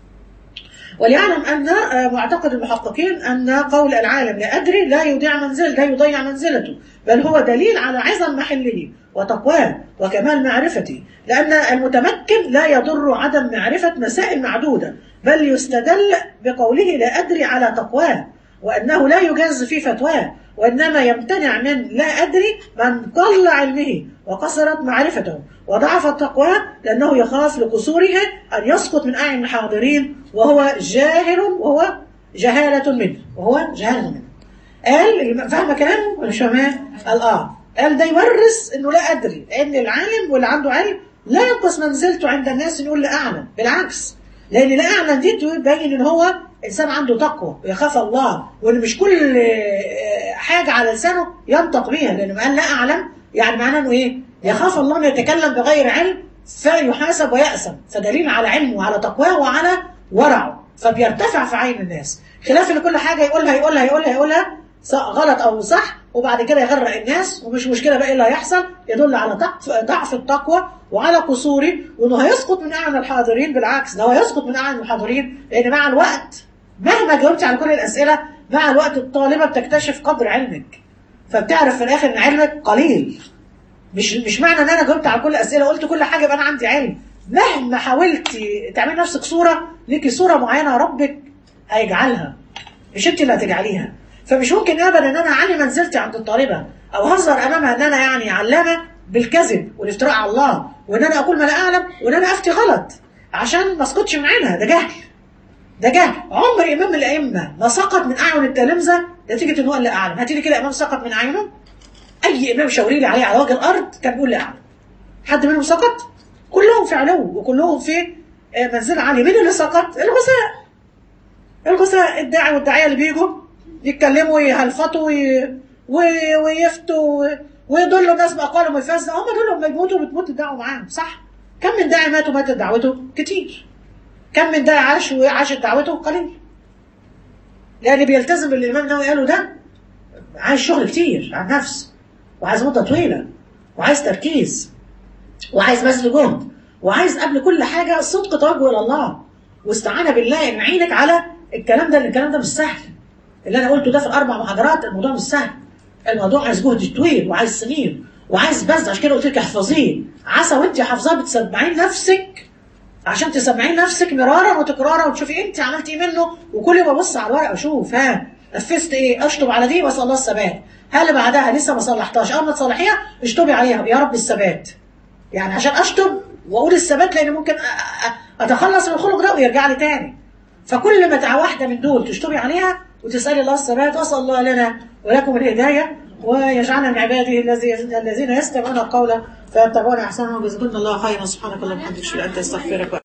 وليعلم ان آه، معتقد المحققين ان قول العالم لا ادري لا يضيع منزل لا يضيع منزلته بل هو دليل على عظم محله وتقواه وكمال معرفته لان المتمكن لا يضر عدم معرفه مسائل معدوده بل يستدل بقوله لا ادري على تقواه وانه لا يجاز في فتواه وانما يمتنع من لا ادري من قل علمه وقصرت معرفته وضعفت تقواه لانه يخاف لقصوره ان يسقط من اعين الحاضرين وهو جاهل وهو جهاله منه وهو جهاله منه قال اللي فاهمه كلامه ولا مش فاهماه؟ قال اه قال ده يورث انه لا ادري لان العالم واللي عنده علم لا ينقص منزلته عند الناس انه يقول لا اعلم بالعكس لان لا اعلم دي تبين ان هو انسان عنده تقوى ويخاف الله وان مش كل آه، حاجه على لسانه ينطق بيها لانه قال لا اعلم يعني معناه انه ايه؟ يخاف الله انه يتكلم بغير علم فيحاسب ويأسم فدليل على علمه وعلى تقواه وعلى ورعه فبيرتفع في عين الناس خلاف ان كل حاجه يقولها يقولها يقولها يقولها ص- غلط او صح وبعد كده يغرق الناس ومش مشكله بقى ايه اللي هيحصل يدل على ضعف ضعف التقوى وعلى قصوره وانه هيسقط من اعين الحاضرين بالعكس ده هو هيسقط من اعين الحاضرين لان مع الوقت مهما جاوبت على كل الاسئله مع الوقت الطالبه بتكتشف قدر علمك فبتعرف في الاخر ان علمك قليل مش مش معنى ان انا جاوبت على كل الاسئله قلت كل حاجه يبقى انا عندي علم مهما حاولتي تعملي نفسك صوره ليكي صوره معينه ربك هيجعلها مش انت اللي هتجعليها فمش ممكن ابدا ان انا اعلي منزلتي عند الطالبه او هظهر امامها ان انا يعني علامه بالكذب والافتراء على الله وان انا اقول ما لا اعلم وان انا افتي غلط عشان ما اسقطش من عينها ده جهل ده جهل عمر امام من الائمه ما سقط من اعين التلامذه نتيجه ان هو لا اعلم هاتي لي كده امام سقط من اعينه اي امام شاوري لي عليه على وجه الارض كان بيقول لا اعلم حد منهم سقط كلهم في علو وكلهم في آه، منزله عاليه مين اللي سقط الغثاء الغثاء الداعي والداعيه اللي بيجوا يتكلموا ويهلفطوا وي... وي... ويفتوا ويضلوا الناس باقوالهم الفاسده هم دول لما يموتوا بتموت الدعوه معاهم صح كم من داعي مات وماتت دعوته كتير كم من داعي عاش وعاشت دعوته قليل لان بيلتزم باللي الامام النووي قاله ده عايز شغل كتير عن نفس وعايز مده طويله وعايز تركيز وعايز بذل جهد وعايز قبل كل حاجه صدق توجه الى الله واستعانه بالله ان عينك على الكلام ده لأن الكلام ده مش سهل اللي انا قلته ده في الاربع محاضرات الموضوع مش سهل الموضوع عايز جهد طويل وعايز سنين وعايز بذل عشان كده قلت لك احفظيه عسى وانت حافظاه بتسمعين نفسك عشان تسمعين نفسك مرارا وتكرارا وتشوفي انت عملتي ايه منه وكل ما ابص على الورقه اشوف ها نفذت ايه اشطب على دي واسال الله الثبات هل اللي بعدها لسه ما صلحتهاش اول ما تصلحيها اشطبي عليها يا رب الثبات يعني عشان اشطب واقول الثبات لان ممكن أ- أ- اتخلص من الخلق ده ويرجع لي تاني فكل ما دعوه واحده من دول تشطبي عليها وتسالي الله الثبات واسال الله لنا ولكم الهدايه ويجعلنا من عباده الذي- الذين يستمعون القول فيتبعون احسنه وجزاكم الله خيرا سبحانك اللهم وبحمدك اشهد ان لا اله الا انت استغفرك